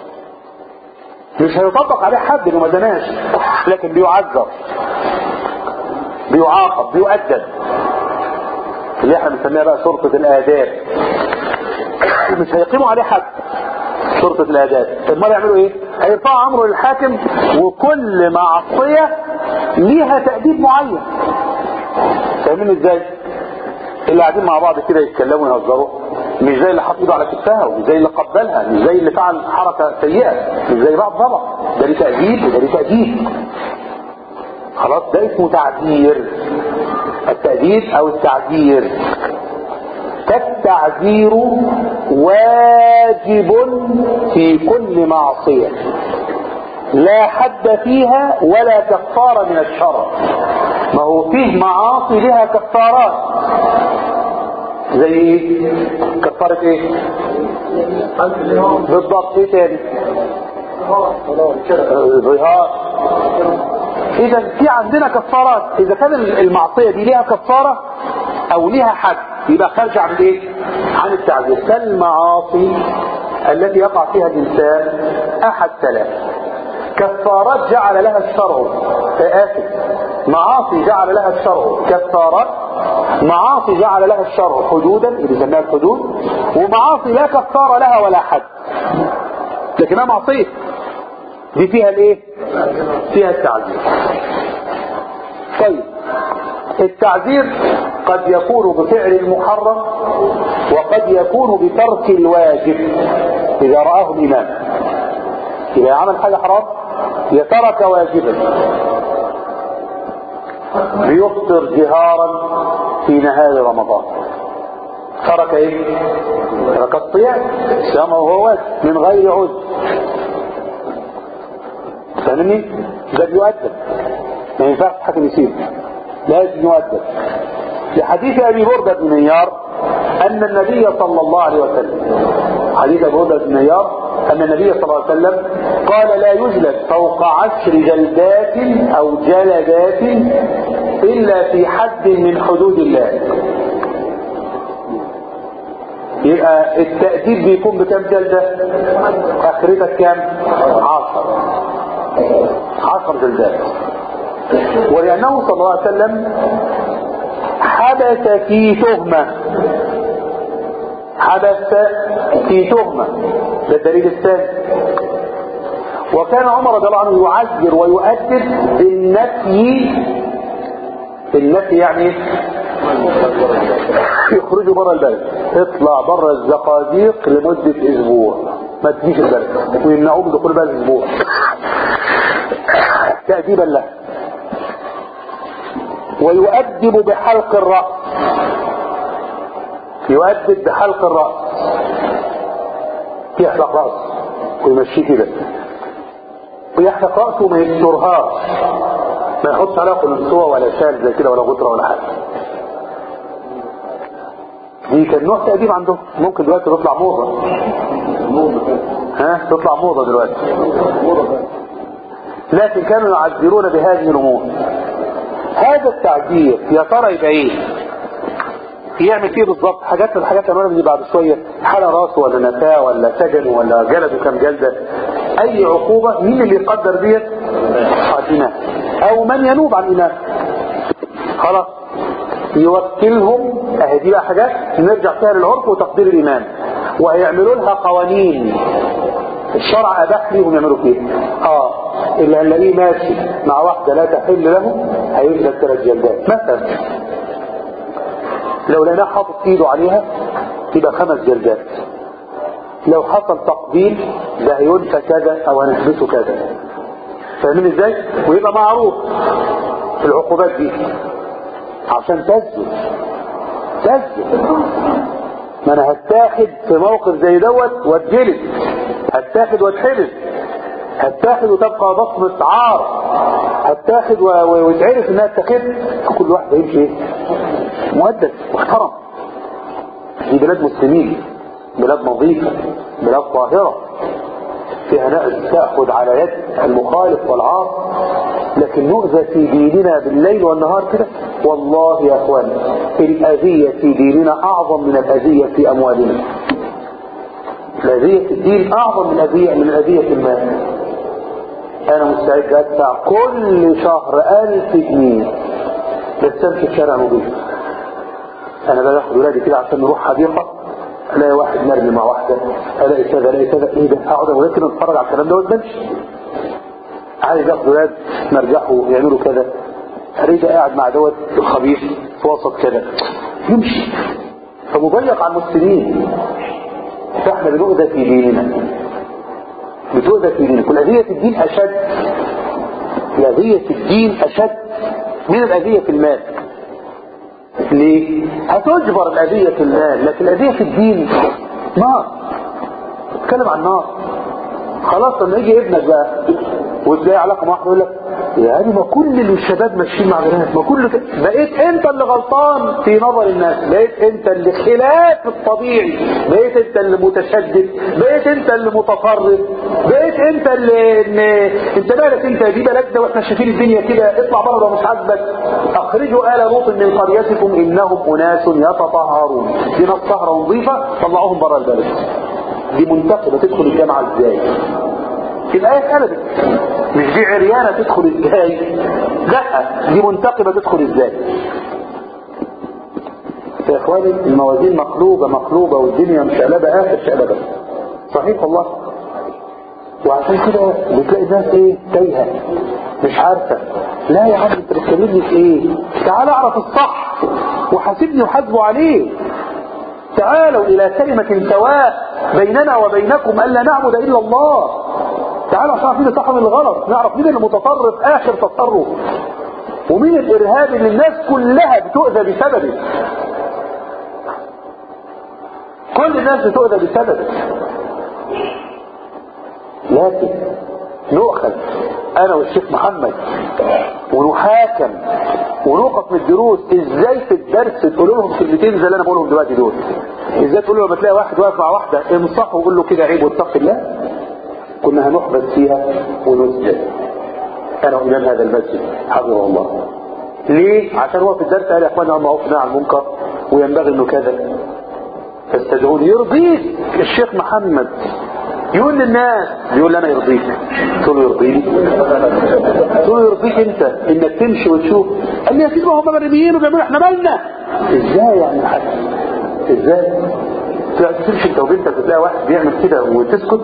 مش هيطبق عليه حد انه ما دناش لكن بيعذر بيعاقب بيؤدب اللي احنا بنسميها بقى شرطه الاداب مش هيقيموا عليه حد شرطة الاداب امال يعملوا ايه هيرفعوا امره للحاكم وكل معصية ليها تأديب معين فاهمين ازاي اللي قاعدين مع بعض كده يتكلموا ويهزروا مش زي اللي حط ايده على كتفها ومش زي اللي قبلها مش زي اللي فعل حركة سيئة مش زي بعض طبعا ده ليه تأديب وده ليه تأديب خلاص ده اسمه تعذير التأديب او التعذير فالتعذير واجب في كل معصية لا حد فيها ولا كفارة من الشرع ما هو فيه معاصي لها كفارات زي ايه كفارة ايه بالضبط ايه تاني ظهار اذا في عندنا كفارات اذا كان المعصية دي ليها كفارة او ليها حد يبقى خارج عن ايه عن التعذير كالمعاصي التي يقع فيها الانسان احد ثلاث كفارات جعل لها الشرع آسف معاصي جعل لها الشرع كفارات معاصي جعل لها الشرع حدودا اللي بيسميها الحدود ومعاصي لا كفاره لها ولا حد لكنها معصيه دي فيها الايه فيها التعذير طيب التعذير قد يكون بفعل المحرم وقد يكون بترك الواجب اذا رآه الامام اذا عمل حاجة حرام يترك واجبا ليفطر جهارا في نهار رمضان ترك ايه ترك الصيام الصيام وهو واجب من غير عذر فاهمني ده بيؤدب ما ينفعش حكم يسيب لازم يؤدب لحديث ابي برده بن نيار ان النبي صلى الله عليه وسلم حديث ابي برده بن نيار ان النبي صلى الله عليه وسلم قال لا يجلد فوق عشر جلدات او جلدات الا في حد من حدود الله يبقى التأديب بيكون بكم جلدة اخرتك كام عشر عشر جلدات ولأنه صلى الله عليه وسلم حدث في تهمة حدث في تهمة ده الدليل الثاني وكان عمر رضي الله عنه يعذر ويؤدب بالنفي النفي يعني يخرجوا بره البلد اطلع بره الزقازيق لمدة اسبوع ما تجيش البلد ويمنعوه من دخول البلد اسبوع تأديبا له ويؤدب بحلق الرأس يؤدب بحلق الرأس يحلق رأسه ويمشيه كده ويحلق رأسه وما يكسرهاش ما يحطش عليها قلنسوة ولا شال زي كده ولا غطرة ولا حاجة دي كان نوع تقديم عندهم ممكن دلوقتي تطلع موضة ها تطلع موضة دلوقتي لكن كانوا يعذرون بهذه الامور هذا التعذير يا ترى يبقى ايه يعمل فيه بالظبط حاجات من الحاجات اللي دي بعد شويه حاله راسه ولا نفاه ولا سجن ولا جلده كام جلده اي عقوبه مين اللي يقدر ديت الامام او من ينوب عن الامام خلاص يوكلهم اهي دي بقى حاجات نرجع فيها للعرف وتقدير الامام وهيعملوا لها قوانين الشرع اباح ليهم يعملوا فيها اه اللي هنلاقيه ماشي مع واحده لا تحل له هيجلد ثلاث جلدات مثلا لو لقيناه حاطط ايده عليها يبقى خمس جلدات لو حصل تقبيل ده هينفى كذا او هنحبسه كذا فاهمين ازاي ويبقى معروف في العقوبات دي عشان تسجد تسجد ما انا هتاخد في موقف زي دوت واتجلد هتاخد واتحبس هتاخد وتبقى بصمة عار هتاخد ويتعرف انها اتخذت كل واحد هيمشي ايه مؤدب محترم دي بلاد مسلمين بلاد نظيفة بلاد طاهرة فيها ناس تأخذ على يد المخالف والعار لكن نؤذى في ديننا بالليل والنهار كده والله يا اخوان الأذية في ديننا أعظم من الأذية في أموالنا الأذية في الدين أعظم من الأذية من الأذية في المال أنا مستعد أدفع كل شهر ألف جنيه بس أمشي في شارع نظيف أنا بقى باخد ولادي كده عشان نروح حديقة الاقي واحد مرمي مع واحدة الاقي كذا الاقي كذا ايه ده اقعد اقول كده اتفرج على الكلام ده واتمشي عايز اخد ولاد مرجحوا يعملوا كذا اريد قاعد مع دوت الخبيث في وسط كذا يمشي فمضيق على المسلمين فاحنا بنؤذى في ديننا بتؤذى في دينك والأذية في الدين أشد الأذية في الدين أشد من الأذية في المال ليه؟ هتجبر الأذية في المال لكن الأذية في الدين نار اتكلم عن نار خلاص لما يجي ابنك بقى وتلاقي علاقة مع واحد يقول لك يا ما كل الشباب ماشيين مع بنات ما كل كده بقيت انت اللي غلطان في نظر الناس بقيت انت اللي خلاف الطبيعي بقيت انت اللي متشدد بقيت انت اللي متفرد بقيت انت اللي ان انت مالك انت دي بلدنا واحنا شايفين الدنيا كده اطلع بره لو مش عاجبك اخرجوا ال لوط من قريتكم انهم اناس يتطهرون دي ناس طهره نظيفه طلعوهم بره البلد دي منتقبه تدخل الجامعه ازاي الآية اتقلبت مش دي عريانة تدخل ازاي لا دي منتقبة تدخل ازاي يا اخواني الموازين مقلوبة مقلوبة والدنيا مشقلبة اخر شقلبة صحيح والله وعشان كده بتلاقي الناس ايه تايهة مش عارفة لا يا عم انت بتكلمني في ايه تعال اعرف الصح وحاسبني وحاسبه عليه تعالوا الى كلمة سواء بيننا وبينكم الا نعبد الا الله تعالوا عشان نعرف مين صاحب الغلط نعرف مين المتطرف اخر تصرف ومين الارهابي اللي الناس كلها بتؤذى بسببه كل الناس بتؤذى بسببه لكن نؤخذ انا والشيخ محمد ونحاكم ونوقف من الدروس ازاي في الدرس تقولوا لهم كلمتين زي اللي انا بقولهم دلوقتي دول ازاي تقول له لما تلاقي واحد واقف مع واحده انصحه وقول له كده عيب واتق الله كنا هنحبس فيها ونسجد انا امام هذا المسجد حفظه الله ليه عشان هو في الدرس قال يا اخوانا الله وقفنا عن المنكر وينبغي انه كذا فاستدعوني يرضيك الشيخ محمد يقول للناس يقول لي انا يرضيك قلت له يرضيني قلت له يرضيك انت انك تمشي وتشوف قال لي يا سيدي ما هم مرميين وبيعملوا احنا مالنا ازاي يعني حاجه ازاي تمشي انت وبنتك تلاقي واحد بيعمل كده وتسكت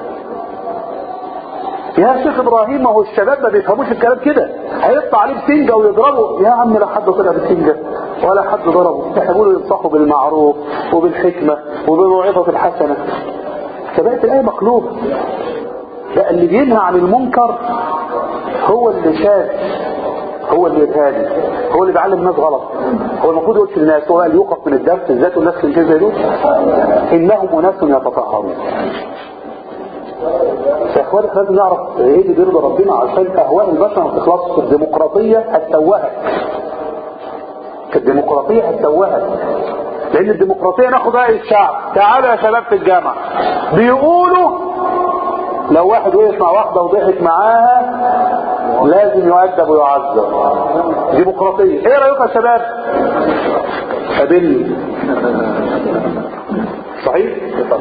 يا شيخ ابراهيم ما هو الشباب ما بيفهموش الكلام كده هيطلع عليه بسنجة ويضربه يا عم لا حد طلع بسنجة ولا حد ضربه يحبوا ينصحوا بالمعروف وبالحكمة وبالموعظة الحسنة فبقت الآية مقلوبة بقى اللي بينهى عن المنكر هو اللي شاذ هو اللي يتهادي هو اللي بيعلم الناس غلط هو المفروض يقول للناس هو اللي يوقف من الدرس الذات والناس في زي دول انهم اناس يتطهرون يا اخواني احنا لازم نعرف ايه اللي بيرضى ربنا عشان اهواء البشر ما تخلصش الديمقراطيه هتسوهك الديمقراطيه هتسوهك لان الديمقراطيه ناخد راي الشعب تعالوا يا شباب في الجامعه بيقولوا لو واحد وقف مع واحده وضحك معاها لازم يؤدب ويعذب ديمقراطيه ايه رايكم يا شباب قابلني صحيح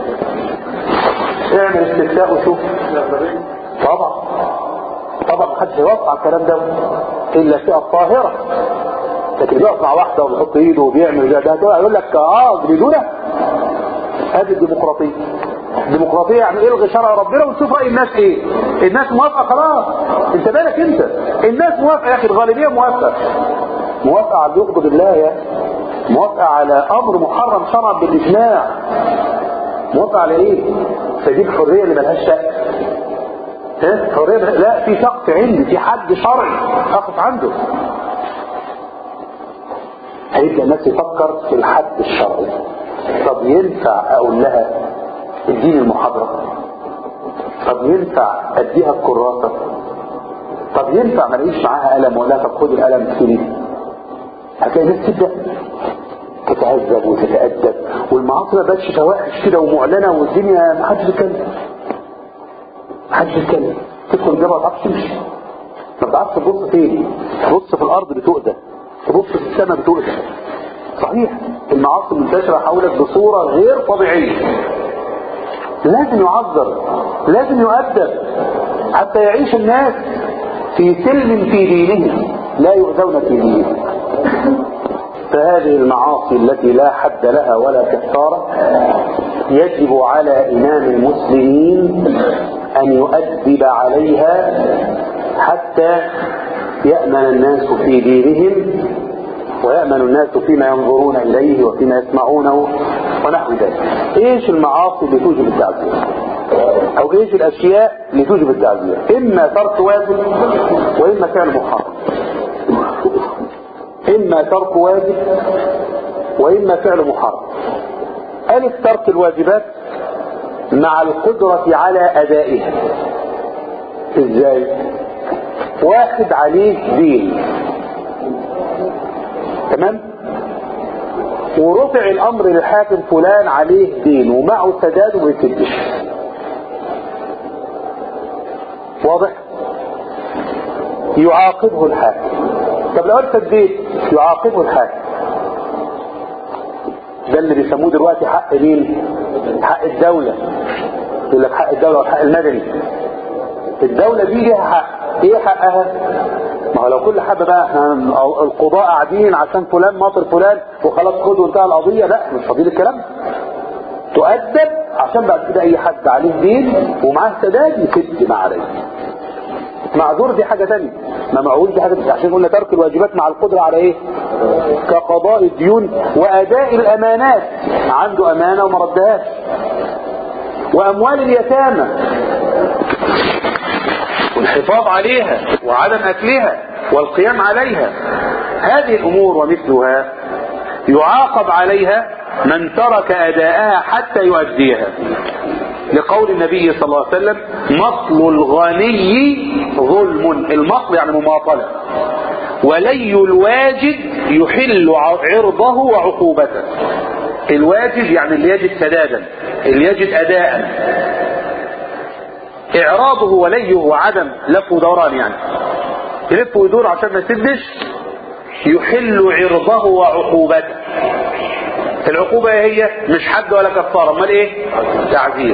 اعمل استفتاء وشوف طبعا طبعا محدش هيوافق على الكلام ده الا فئه طاهره لكن بيقف مع واحده وبيحط ايده وبيعمل ده ده ده يقول لك اه بدونه هذه الديمقراطيه الديمقراطيه يعني الغي شرع ربنا ونشوف راي الناس ايه الناس موافقه خلاص انت مالك انت الناس موافقه يا اخي الغالبيه موافقه موافقه على اللي يغضب الله يا موافقه على امر محرم شرعا بالاجماع موافقه على ايه فدي الحريه اللي ملهاش شك ها حريه لا في سقف عندي في حد شرعي اقف عنده هيبدا الناس يفكر في الحد الشرعي طب ينفع اقول لها اديني المحاضره طب ينفع اديها الكراسه طب ينفع ما الاقيش معاها قلم ولا طب خد القلم اكتبي هتلاقي الناس تبدا تتهذب وتتأدب والمعاصي ما بقتش فواحش كده ومعلنه والدنيا ما حدش بيتكلم ما حدش بيتكلم تدخل الجامعه ما تعرفش تمشي ما بتعرفش تبص فين تبص في الارض بتؤدى تبص في السماء بتؤدى صحيح المعاصي منتشره حولك بصوره غير طبيعيه لازم يعذر لازم يؤدب حتى يعيش الناس في سلم في دينهم لا يؤذون في دينهم فهذه المعاصي التي لا حد لها ولا كفارة يجب على إمام المسلمين أن يؤدب عليها حتى يأمن الناس في دينهم ويأمن الناس فيما ينظرون إليه وفيما يسمعونه ونحو ذلك إيش المعاصي اللي توجب التعزير أو إيش الأشياء اللي توجب التعزير إما ترك واجب وإما فعل محرم إما ترك واجب وإما فعل محرم ألف ترك الواجبات مع القدرة على أدائها إزاي واحد عليه دين تمام ورفع الأمر للحاكم فلان عليه دين ومعه سداد وما يسدش واضح يعاقبه الحاكم طب لو انت اديت يعاقبه الحاكم ده اللي بيسموه دلوقتي حق مين حق الدولة يقول لك حق الدولة والحق المدني الدولة دي ليها حق ايه حقها ما هو لو كل حد بقى احنا القضاء قاعدين عشان فلان ماطر فلان وخلاص خد وانتهى القضية لا مش فضيل الكلام تؤدب عشان بعد كده اي حد عليه دين ومعاه سداد يسد ما عليه معذور دي حاجة تانية ما معقول دي حاجة تانية عشان قلنا ترك الواجبات مع القدرة على ايه كقضاء الديون واداء الامانات عنده امانة وما ردهاش واموال اليتامى والحفاظ عليها وعدم اكلها والقيام عليها هذه الامور ومثلها يعاقب عليها من ترك اداءها حتى يؤديها لقول النبي صلى الله عليه وسلم مطل الغني ظلم المطل يعني مماطلة ولي الواجد يحل عرضه وعقوبته الواجد يعني اللي يجد سدادا اللي يجد أداء إعراضه وليه وعدم لف ودوران يعني يلف ويدور عشان ما يسدش يحل عرضه وعقوبته العقوبة هي مش حد ولا كفارة امال ايه تعذير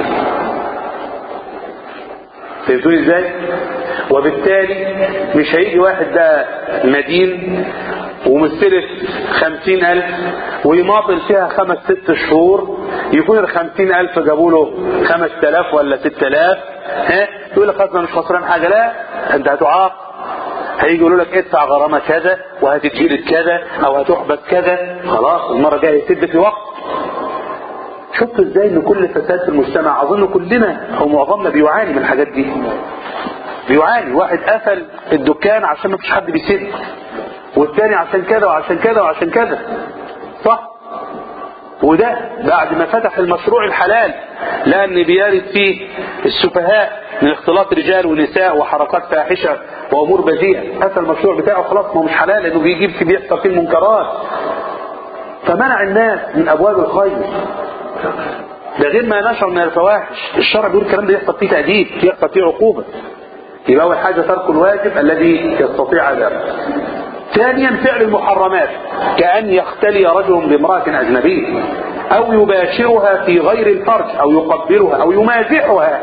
فهمتوني ازاي وبالتالي مش هيجي واحد ده مدين ومستلف خمسين ألف ويماطل فيها خمس ست شهور يكون الخمسين ألف جابوا له خمس تلاف ولا ست تلاف ها يقول لك خلاص مش خسران حاجة لا انت هتعاق هيجي يقولوا لك ادفع غرامة كذا وهتتجلد كذا او هتحبس كذا خلاص المرة الجاية يسد في وقت شفتوا ازاي ان كل فساد في المجتمع اظن كلنا او معظمنا بيعاني من الحاجات دي بيعاني واحد قفل الدكان عشان ما فيش حد بيسد والتاني عشان كذا وعشان كذا وعشان كذا صح وده بعد ما فتح المشروع الحلال لأن بيارد فيه السفهاء من اختلاط رجال ونساء وحركات فاحشة وأمور بذيئة قفل المشروع بتاعه خلاص ما هو مش حلال لأنه بيجيب في بيحصل فيه المنكرات فمنع الناس من أبواب الخير ده غير ما نشر من الفواحش الشرع بيقول الكلام ده يحصل فيه تأديب يحصل فيه عقوبة يبقى أول حاجة ترك الواجب الذي يستطيع ذلك ثانيا فعل المحرمات كأن يختلي رجل بامرأة أجنبية أو يباشرها في غير الفرج أو يقبلها أو يمازحها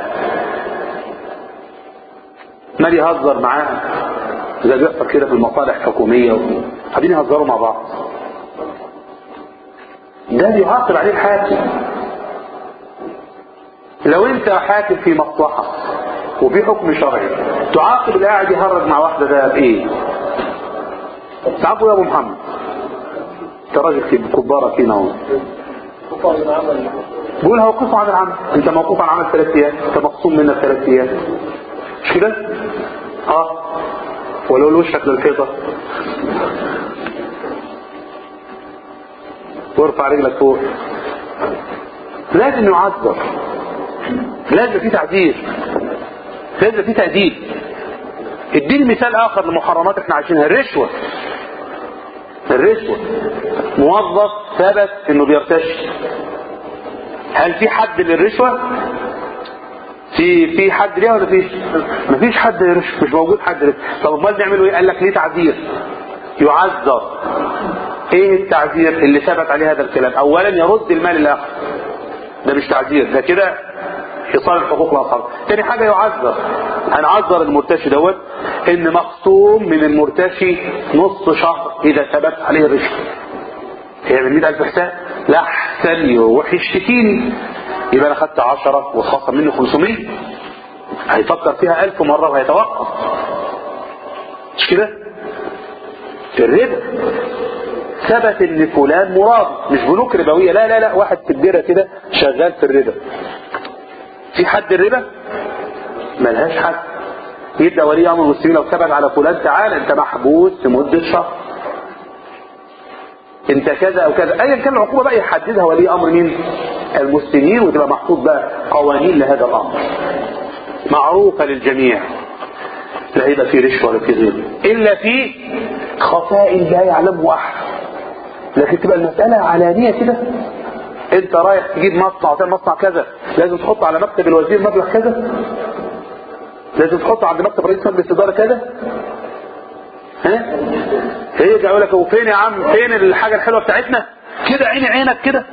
ما يهزر معاها زي بيحصل كده في المصالح الحكومية قاعدين يهزروا مع بعض ده بيعاقب عليه الحاكم لو انت حاكم في مصلحة وفي حكم شرعي تعاقب اللي قاعد يهرج مع واحدة ده بايه تعاقبوا يا ابو محمد انت راجل في كبارة فينا اهو بقول هوقفوا عن العمل انت موقوف عن عمل ثلاث ايام انت مخصوم منك ثلاث ايام مش كده اه ولو وشك للحيطة وارفع رجلك فوق لازم يعذر لازم في تعذير لازم في تأديب اديني مثال اخر لمحرمات احنا عايشينها الرشوة الرشوة موظف ثبت انه بيرتشي هل في حد للرشوة في في حد ليها ولا فيش مفيش حد للرشوة مش موجود حد للرشوة طب امال نعمله ايه قال لك ليه تعذير يعذر ايه التعذير اللي ثبت عليه هذا الكلام اولا يرد المال الاخر ده مش تعذير ده كده ايصال الحقوق لاصحابه تاني حاجة يعذر هنعذر المرتشي دوت ان مقسوم من المرتشي نص شهر اذا ثبت عليه الرشوة هي من 100000 حساب لا احسن يروح يشتكيني يبقى انا خدت 10 وخصم مني 500 هيفكر فيها 1000 مرة وهيتوقف مش كده الربا ثبت ان فلان مراد مش بنوك ربوية لا لا لا واحد في الديرة كده شغال في الربا في حد الربا ملهاش حد يبدأ ولي امر المسلمين لو ثبت على فلان تعالى انت محبوس لمدة شهر انت كذا او كذا ايا كان العقوبة بقى يحددها ولي امر مين المسلمين وتبقى محطوط بقى قوانين لهذا الامر معروفة للجميع لا هيبقى في رشوة ولا في غيره الا في خفاء لا يعلمه احد لكن تبقى المسألة علانية كده انت رايح تجيب مصنع تعمل مصنع كذا لازم تحط على مكتب الوزير مبلغ كذا لازم تحط عند مكتب رئيس مجلس الاداره كذا ها هيجي يقول لك هو فين يا عم فين الحاجه الحلوه بتاعتنا كده عيني عينك كده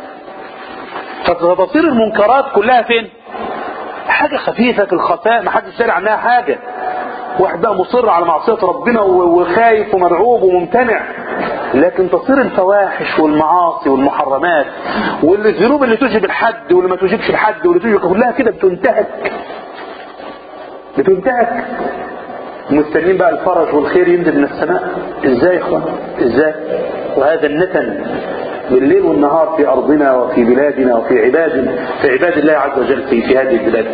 فتصير المنكرات كلها فين حاجه خفيفه في الخفاء ما حدش شارع عنها حاجه واحد بقى مصر على معصيه ربنا وخايف ومرعوب وممتنع لكن تصير الفواحش والمعاصي والمحرمات والذنوب اللي تجب الحد واللي ما تجبش الحد واللي تجب كلها كده بتنتهك بتنتهك مستنين بقى الفرج والخير ينزل من السماء ازاي يا اخوان ازاي وهذا النتن بالليل والنهار في ارضنا وفي بلادنا وفي عبادنا في عباد الله عز وجل في, في هذه البلاد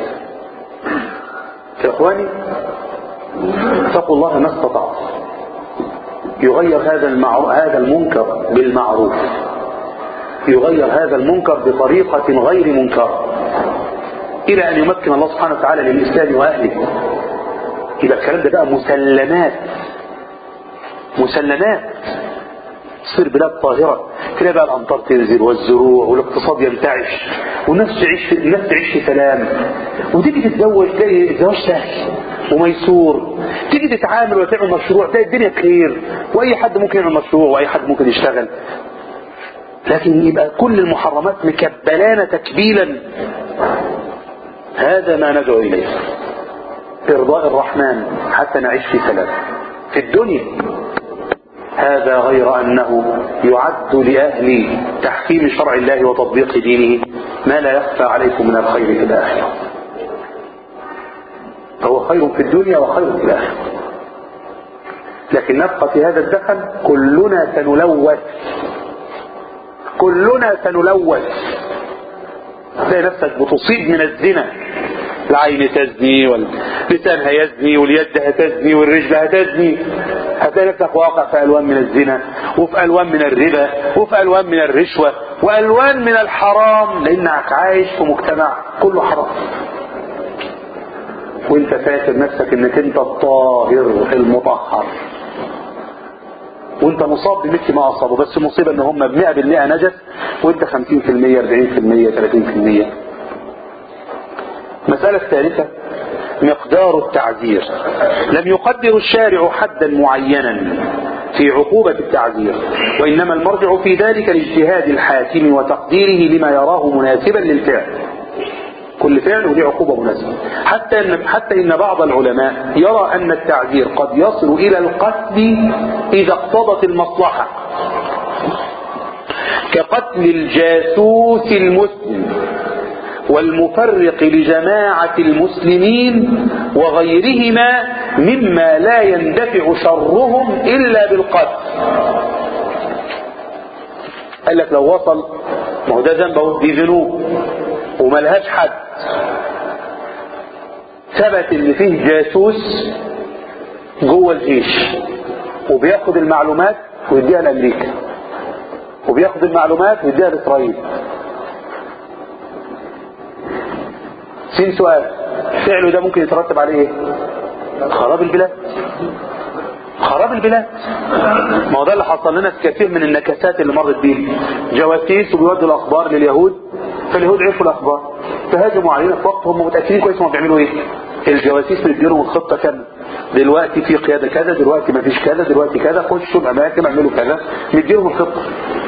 يا اخواني اتقوا الله ما استطعتم يغير هذا المعروف هذا المنكر بالمعروف يغير هذا المنكر بطريقة غير منكر إلى أن يمكن الله سبحانه وتعالى للإسلام وأهله يبقى الكلام ده بقى مسلمات مسلمات تصير بلاد طاهرة تلاقي بقى الأمطار تنزل والزروع والاقتصاد ينتعش والناس تعيش في الناس تعيش في سلام وتيجي تتزوج تلاقي الزواج سهل وميسور تيجي تتعامل وتعمل مشروع تلاقي الدنيا بخير واي حد ممكن يعمل مشروع واي حد ممكن يشتغل لكن يبقى كل المحرمات مكبلانا تكبيلا هذا ما ندعو اليه ارضاء الرحمن حتى نعيش في سلام في الدنيا هذا غير انه يعد لاهل تحكيم شرع الله وتطبيق دينه ما لا يخفى عليكم من الخير في الاخره فهو خير في الدنيا وخير في الآخرة لكن نبقى في هذا الدخل كلنا سنلوث كلنا سنلوث تلاقي نفسك بتصيب من الزنا العين تزني واللسان هيزني واليد هتزني والرجل هتزني هتلاقي نفسك واقع في الوان من الزنا وفي الوان من الربا وفي الوان من الرشوه والوان من الحرام لانك عايش في مجتمع كله حرام وانت فاكر نفسك انك انت الطاهر المطهر وانت مصاب بمثل ما اصابه بس المصيبه ان هم ب 100% نجس وانت 50% 40% 30% المساله الثالثه مقدار التعذير لم يقدر الشارع حدا معينا في عقوبة التعذير وإنما المرجع في ذلك لاجتهاد الحاكم وتقديره لما يراه مناسبا للفعل كل فعل وليه عقوبة مناسبة حتى إن, حتى إن بعض العلماء يرى أن التعذير قد يصل إلى القتل إذا اقتضت المصلحة كقتل الجاسوس المسلم والمفرق لجماعة المسلمين وغيرهما مما لا يندفع شرهم إلا بالقتل قال لك لو وصل ما هو ده ذنب دي ذنوب وملهاش حد ثبت ان فيه جاسوس جوه الجيش وبياخد المعلومات ويديها لامريكا وبياخد المعلومات ويديها لاسرائيل سين سؤال فعله ده ممكن يترتب عليه ايه خراب البلاد خراب البلاد ما هو ده اللي حصل لنا في كثير من النكسات اللي مرت بيه جواسيس وبيودوا الاخبار لليهود فاليهود عرفوا الاخبار فهاجموا علينا في وقت هم متاكدين كويس هم بيعملوا ايه الجواسيس بيديروا الخطه كامله دلوقتي في قياده كذا دلوقتي ما فيش كذا دلوقتي كذا خشوا الاماكن اعملوا كذا مديرهم الخطه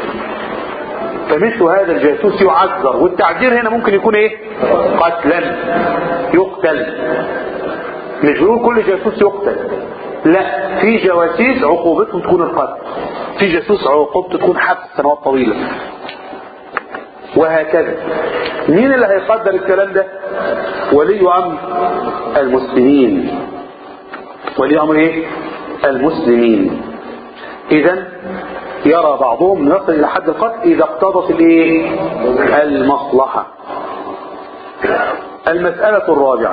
فمثل هذا الجاسوس يعذر والتعذير هنا ممكن يكون ايه قتلا يقتل مش بيقول كل جاسوس يقتل لا في جواسيس عقوبتهم تكون القتل في جاسوس عقوبته تكون حبس سنوات طويلة وهكذا مين اللي هيقدر الكلام ده ولي امر المسلمين ولي امر ايه المسلمين اذا يرى بعضهم يصل الى حد القتل اذا اقتضت الايه المصلحة المسألة الرابعة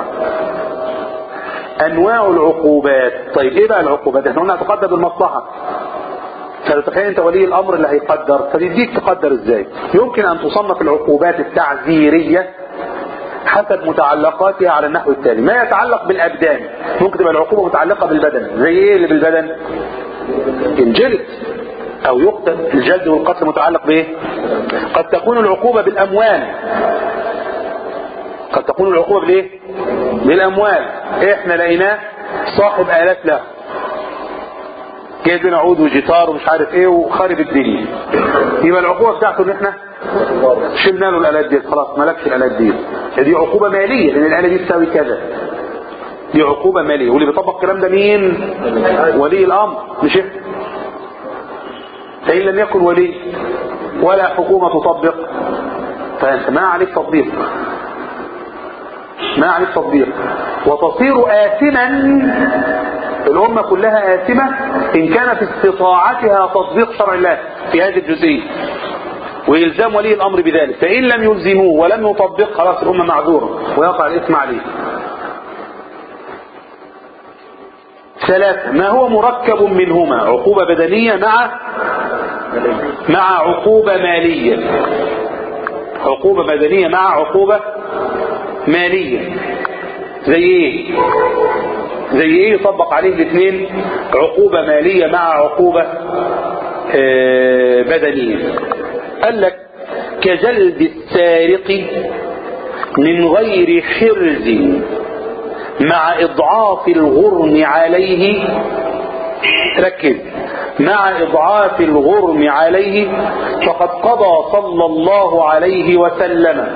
انواع العقوبات طيب ايه بقى العقوبات احنا قلنا هتقدر بالمصلحة فتتخيل انت ولي الامر اللي هيقدر فبيديك تقدر ازاي يمكن ان تصنف العقوبات التعزيرية حسب متعلقاتها على النحو التالي ما يتعلق بالابدان ممكن تبقى العقوبة متعلقة بالبدن زي ايه اللي بالبدن الجلد او يقتل الجلد والقتل متعلق بايه قد تكون العقوبة بالاموال قد تكون العقوبة بالايه بالاموال احنا لقيناه صاحب الات له جايب لنا عود وجيتار ومش عارف ايه وخارب الدنيا يبقى العقوبة بتاعته ان احنا شلنا له الالات دي خلاص مالكش الالات دي دي عقوبة مالية لان الاله دي تساوي كذا دي عقوبة مالية واللي بيطبق الكلام ده مين ولي الامر مش احنا فإن لم يكن ولي ولا حكومة تطبق فأنت ما عليك تطبيق ما عليك تطبيق وتصير آثما الأمة كلها آثمة إن كان في استطاعتها تطبيق شرع الله في هذه الجزئية وإلزام ولي الأمر بذلك فإن لم يلزموه ولم يطبق خلاص الأمة معذورة ويقع الإثم عليه ثلاثة ما هو مركب منهما عقوبة بدنية مع مع عقوبة مالية عقوبة بدنية مع عقوبة مالية زي ايه زي ايه يطبق عليه الاثنين عقوبة مالية مع عقوبة آه بدنية قال لك كجلد السارق من غير حرز مع اضعاف الغرم عليه ركز مع اضعاف الغرم عليه فقد قضى صلى الله عليه وسلم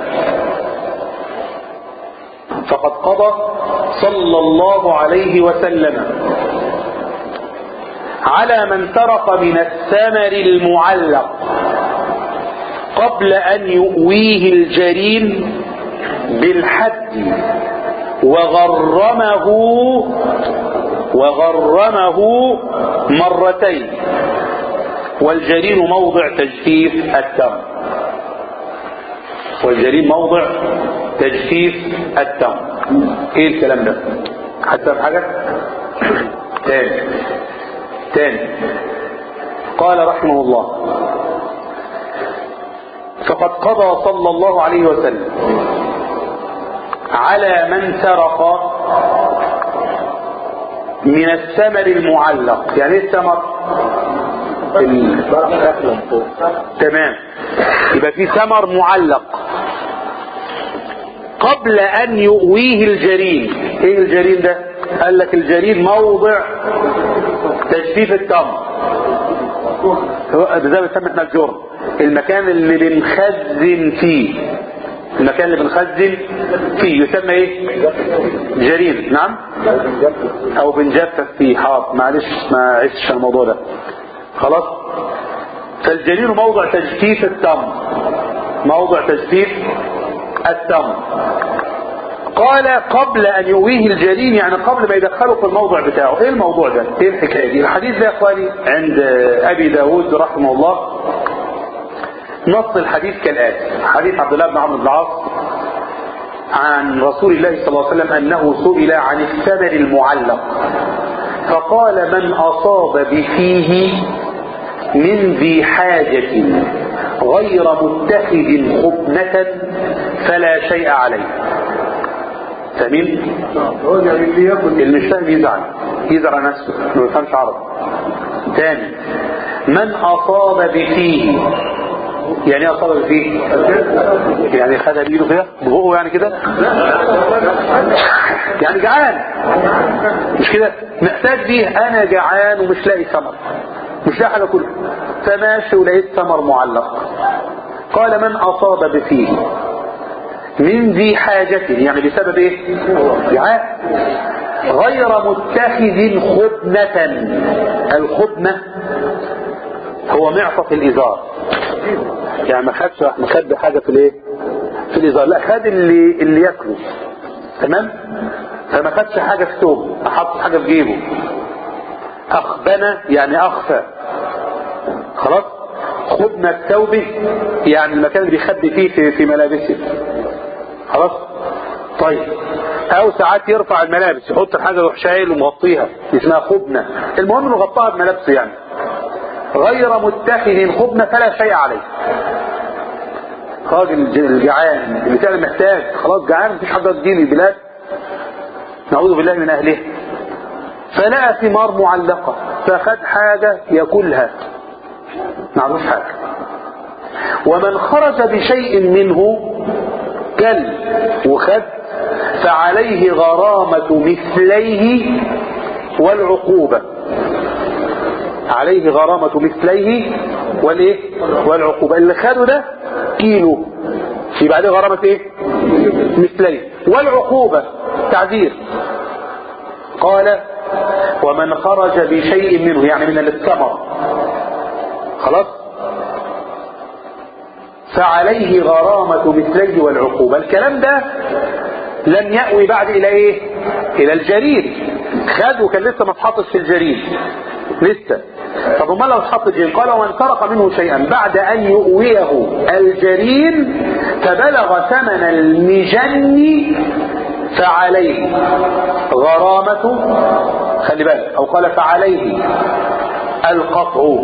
فقد قضى صلى الله عليه وسلم على من سرق من الثمر المعلق قبل ان يؤويه الجريم بالحد وغرمه وغرمه مرتين والجريم موضع تجفيف التمر والجريم موضع تجفيف التمر ايه الكلام ده حتى في حاجة تاني تاني قال رحمه الله فقد قضى صلى الله عليه وسلم على من سرق من الثمر المعلق يعني ايه الثمر ال... تمام يبقى في ثمر معلق قبل ان يؤويه الجرين ايه الجرين ده قال لك الجرين موضع تجفيف التمر هو ده زي ما بنسمي احنا الجرم المكان اللي بنخزن فيه المكان اللي بنخزن فيه يسمى ايه جرين نعم او بنجفف فيه حاضر معلش ما عشتش الموضوع ده خلاص فالجرين موضع تجفيف التمر موضع تجفيف التمر قال قبل ان يؤويه الجرين يعني قبل ما يدخله في الموضع بتاعه ايه الموضوع ده ايه الحكايه دي الحديث ده يا اخواني عند ابي داود رحمه الله نص الحديث كالاتي حديث عبد الله بن عمرو بن العاص عن رسول الله صلى الله عليه وسلم انه سئل عن الثمر المعلق فقال من اصاب بفيه من ذي حاجة غير متخذ خبنة فلا شيء عليه فاهمين؟ اللي مش فاهم يزعل يزعل نفسه ما يفهمش عربي تاني من اصاب بفيه يعني ايه اصاب بفيه يعني خدها بايده كده ببقه يعني كده يعني جعان مش كده محتاج دي انا جعان ومش لاقي ثمر مش لاقي حاجه كلها فماشي ولقيت ثمر معلق قال من اصاب بفيه من ذي حاجة يعني بسبب ايه جعان غير متخذ خبنة الخبنة هو معطف الازار يعني ما خدش ما خد حاجة في الايه في الازار لا خد اللي اللي ياكله تمام فما خدش حاجة في ثوب حط حاجة في جيبه اخبن يعني اخفى خلاص خبنة ثوبه يعني المكان اللي بيخبي فيه في, في ملابسه خلاص طيب او ساعات يرفع الملابس يحط الحاجه يروح شايل ومغطيها اسمها خبنه المهم انه غطاها بملابسه يعني غير متخذ خبنه فلا شيء عليه راجل الجعان اللي فعلا محتاج خلاص جعان مفيش حاجه تجيلي بلاد نعوذ بالله من اهلها فلقى ثمار معلقه فخد حاجه ياكلها معلوش حاجه ومن خرج بشيء منه كل وخد فعليه غرامة مثليه والعقوبة عليه غرامة مثليه والايه والعقوبة اللي خده ده كيلو يبقى عليه غرامة ايه مثليه والعقوبة تعذير قال ومن خرج بشيء منه يعني من الثمر خلاص فعليه غرامة مثليه والعقوبة الكلام ده لم يأوي بعد إلى إيه إلى الجريد خد وكان لسه ما اتحطش في الجريد لسه طب امال لو اتحط الجريد قال ومن سرق منه شيئا بعد أن يؤويه الجريد فبلغ ثمن المجن فعليه غرامة خلي بالك أو قال فعليه القطع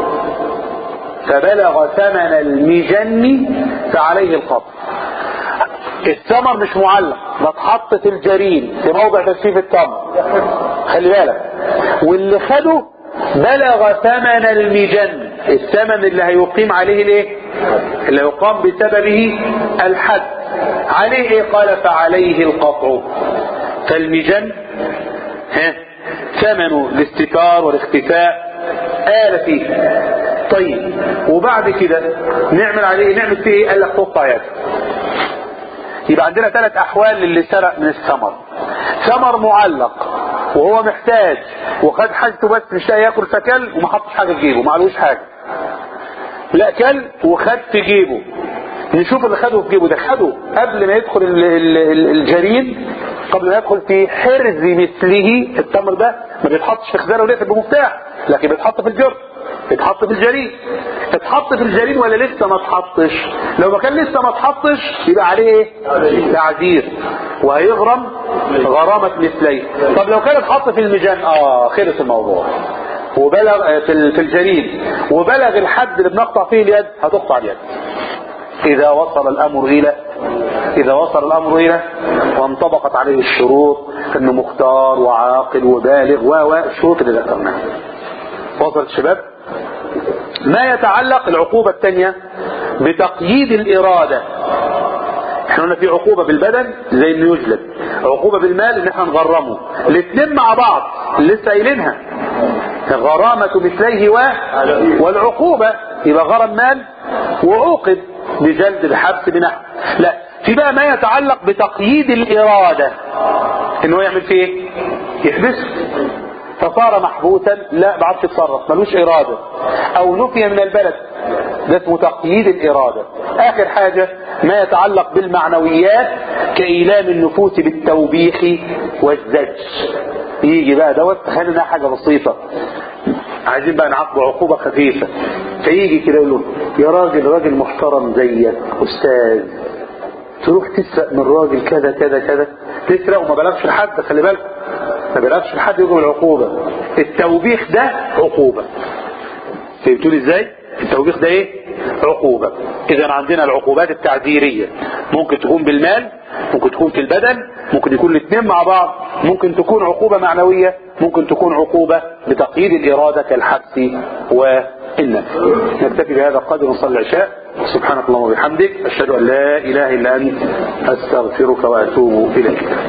فبلغ ثمن المجن فعليه القطع الثمر مش معلق ده اتحط في الجرين في موضع تسفيف التمر خلي بالك واللي خده بلغ ثمن المجن الثمن اللي هيقيم عليه الايه اللي يقام بسببه الحد عليه ايه قال فعليه القطع فالمجن ها ثمن الاستتار والاختفاء آل فيه طيب وبعد كده نعمل عليه نعمل فيه ايه قال لك قطع يده يبقى عندنا ثلاث احوال للي سرق من الثمر ثمر معلق وهو محتاج وخد حاجته بس مش لاقي ياكل فكل وما حطش حاجه في جيبه معلوش حاجه لا كل وخد في جيبه نشوف اللي خده في جيبه ده خده قبل ما يدخل ال ال ال الجرين قبل ما يدخل في حرز مثله التمر ده ما بيتحطش في خزانه وليس بمفتاح لكن بيتحط في الجرن اتحط في الجرين اتحط في الجرين ولا لسه ما اتحطش لو ما كان لسه ما اتحطش يبقى عليه ايه تعذير وهيغرم غرامة مثليه طب لو كان اتحط في الميزان اه خلص الموضوع وبلغ في ال- في الجنين وبلغ الحد اللي بنقطع فيه اليد هتقطع اليد إذا وصل الأمر إلى إذا وصل الأمر إلى وانطبقت عليه الشروط إنه مختار وعاقل وبالغ و و الشروط اللي ذكرناها وصلت الشباب ما يتعلق العقوبة الثانية بتقييد الإرادة احنا قلنا في عقوبة بالبدن زي انه يجلد عقوبة بالمال ان احنا نغرمه الاثنين مع بعض لسه قايلينها غرامة مثليه و... والعقوبة يبقى غرم مال وعوقب بجلد بحبس بنحو لا في بقى ما يتعلق بتقييد الإرادة انه يعمل فيه ايه يحبسه فصار محبوسا لا ما عادش يتصرف ملوش إرادة أو نفي من البلد ده اسمه تقييد الإرادة آخر حاجة ما يتعلق بالمعنويات كإيلام النفوس بالتوبيخ والزج يجي بقى دوت تخيل انها حاجة بسيطة عايزين بقى نعاقبه عقوبة خفيفة فيجي كده يقول له يا راجل راجل محترم زيك أستاذ تروح تسرق من راجل كذا كذا كذا تسرق وما بلغش لحد خلي بالك ما بلغش لحد يجب العقوبة التوبيخ ده عقوبة فهمتوا لي ازاي التوبيخ ده ايه عقوبة اذا عندنا العقوبات التعذيرية ممكن تكون بالمال ممكن تكون في البدن ممكن يكون الاثنين مع بعض ممكن تكون عقوبة معنوية ممكن تكون عقوبة بتقييد الإرادة كالحبس والنفي نكتفي بهذا القدر ونصلي العشاء سبحانك اللهم وبحمدك أشهد أن لا إله إلا أنت أستغفرك وأتوب إليك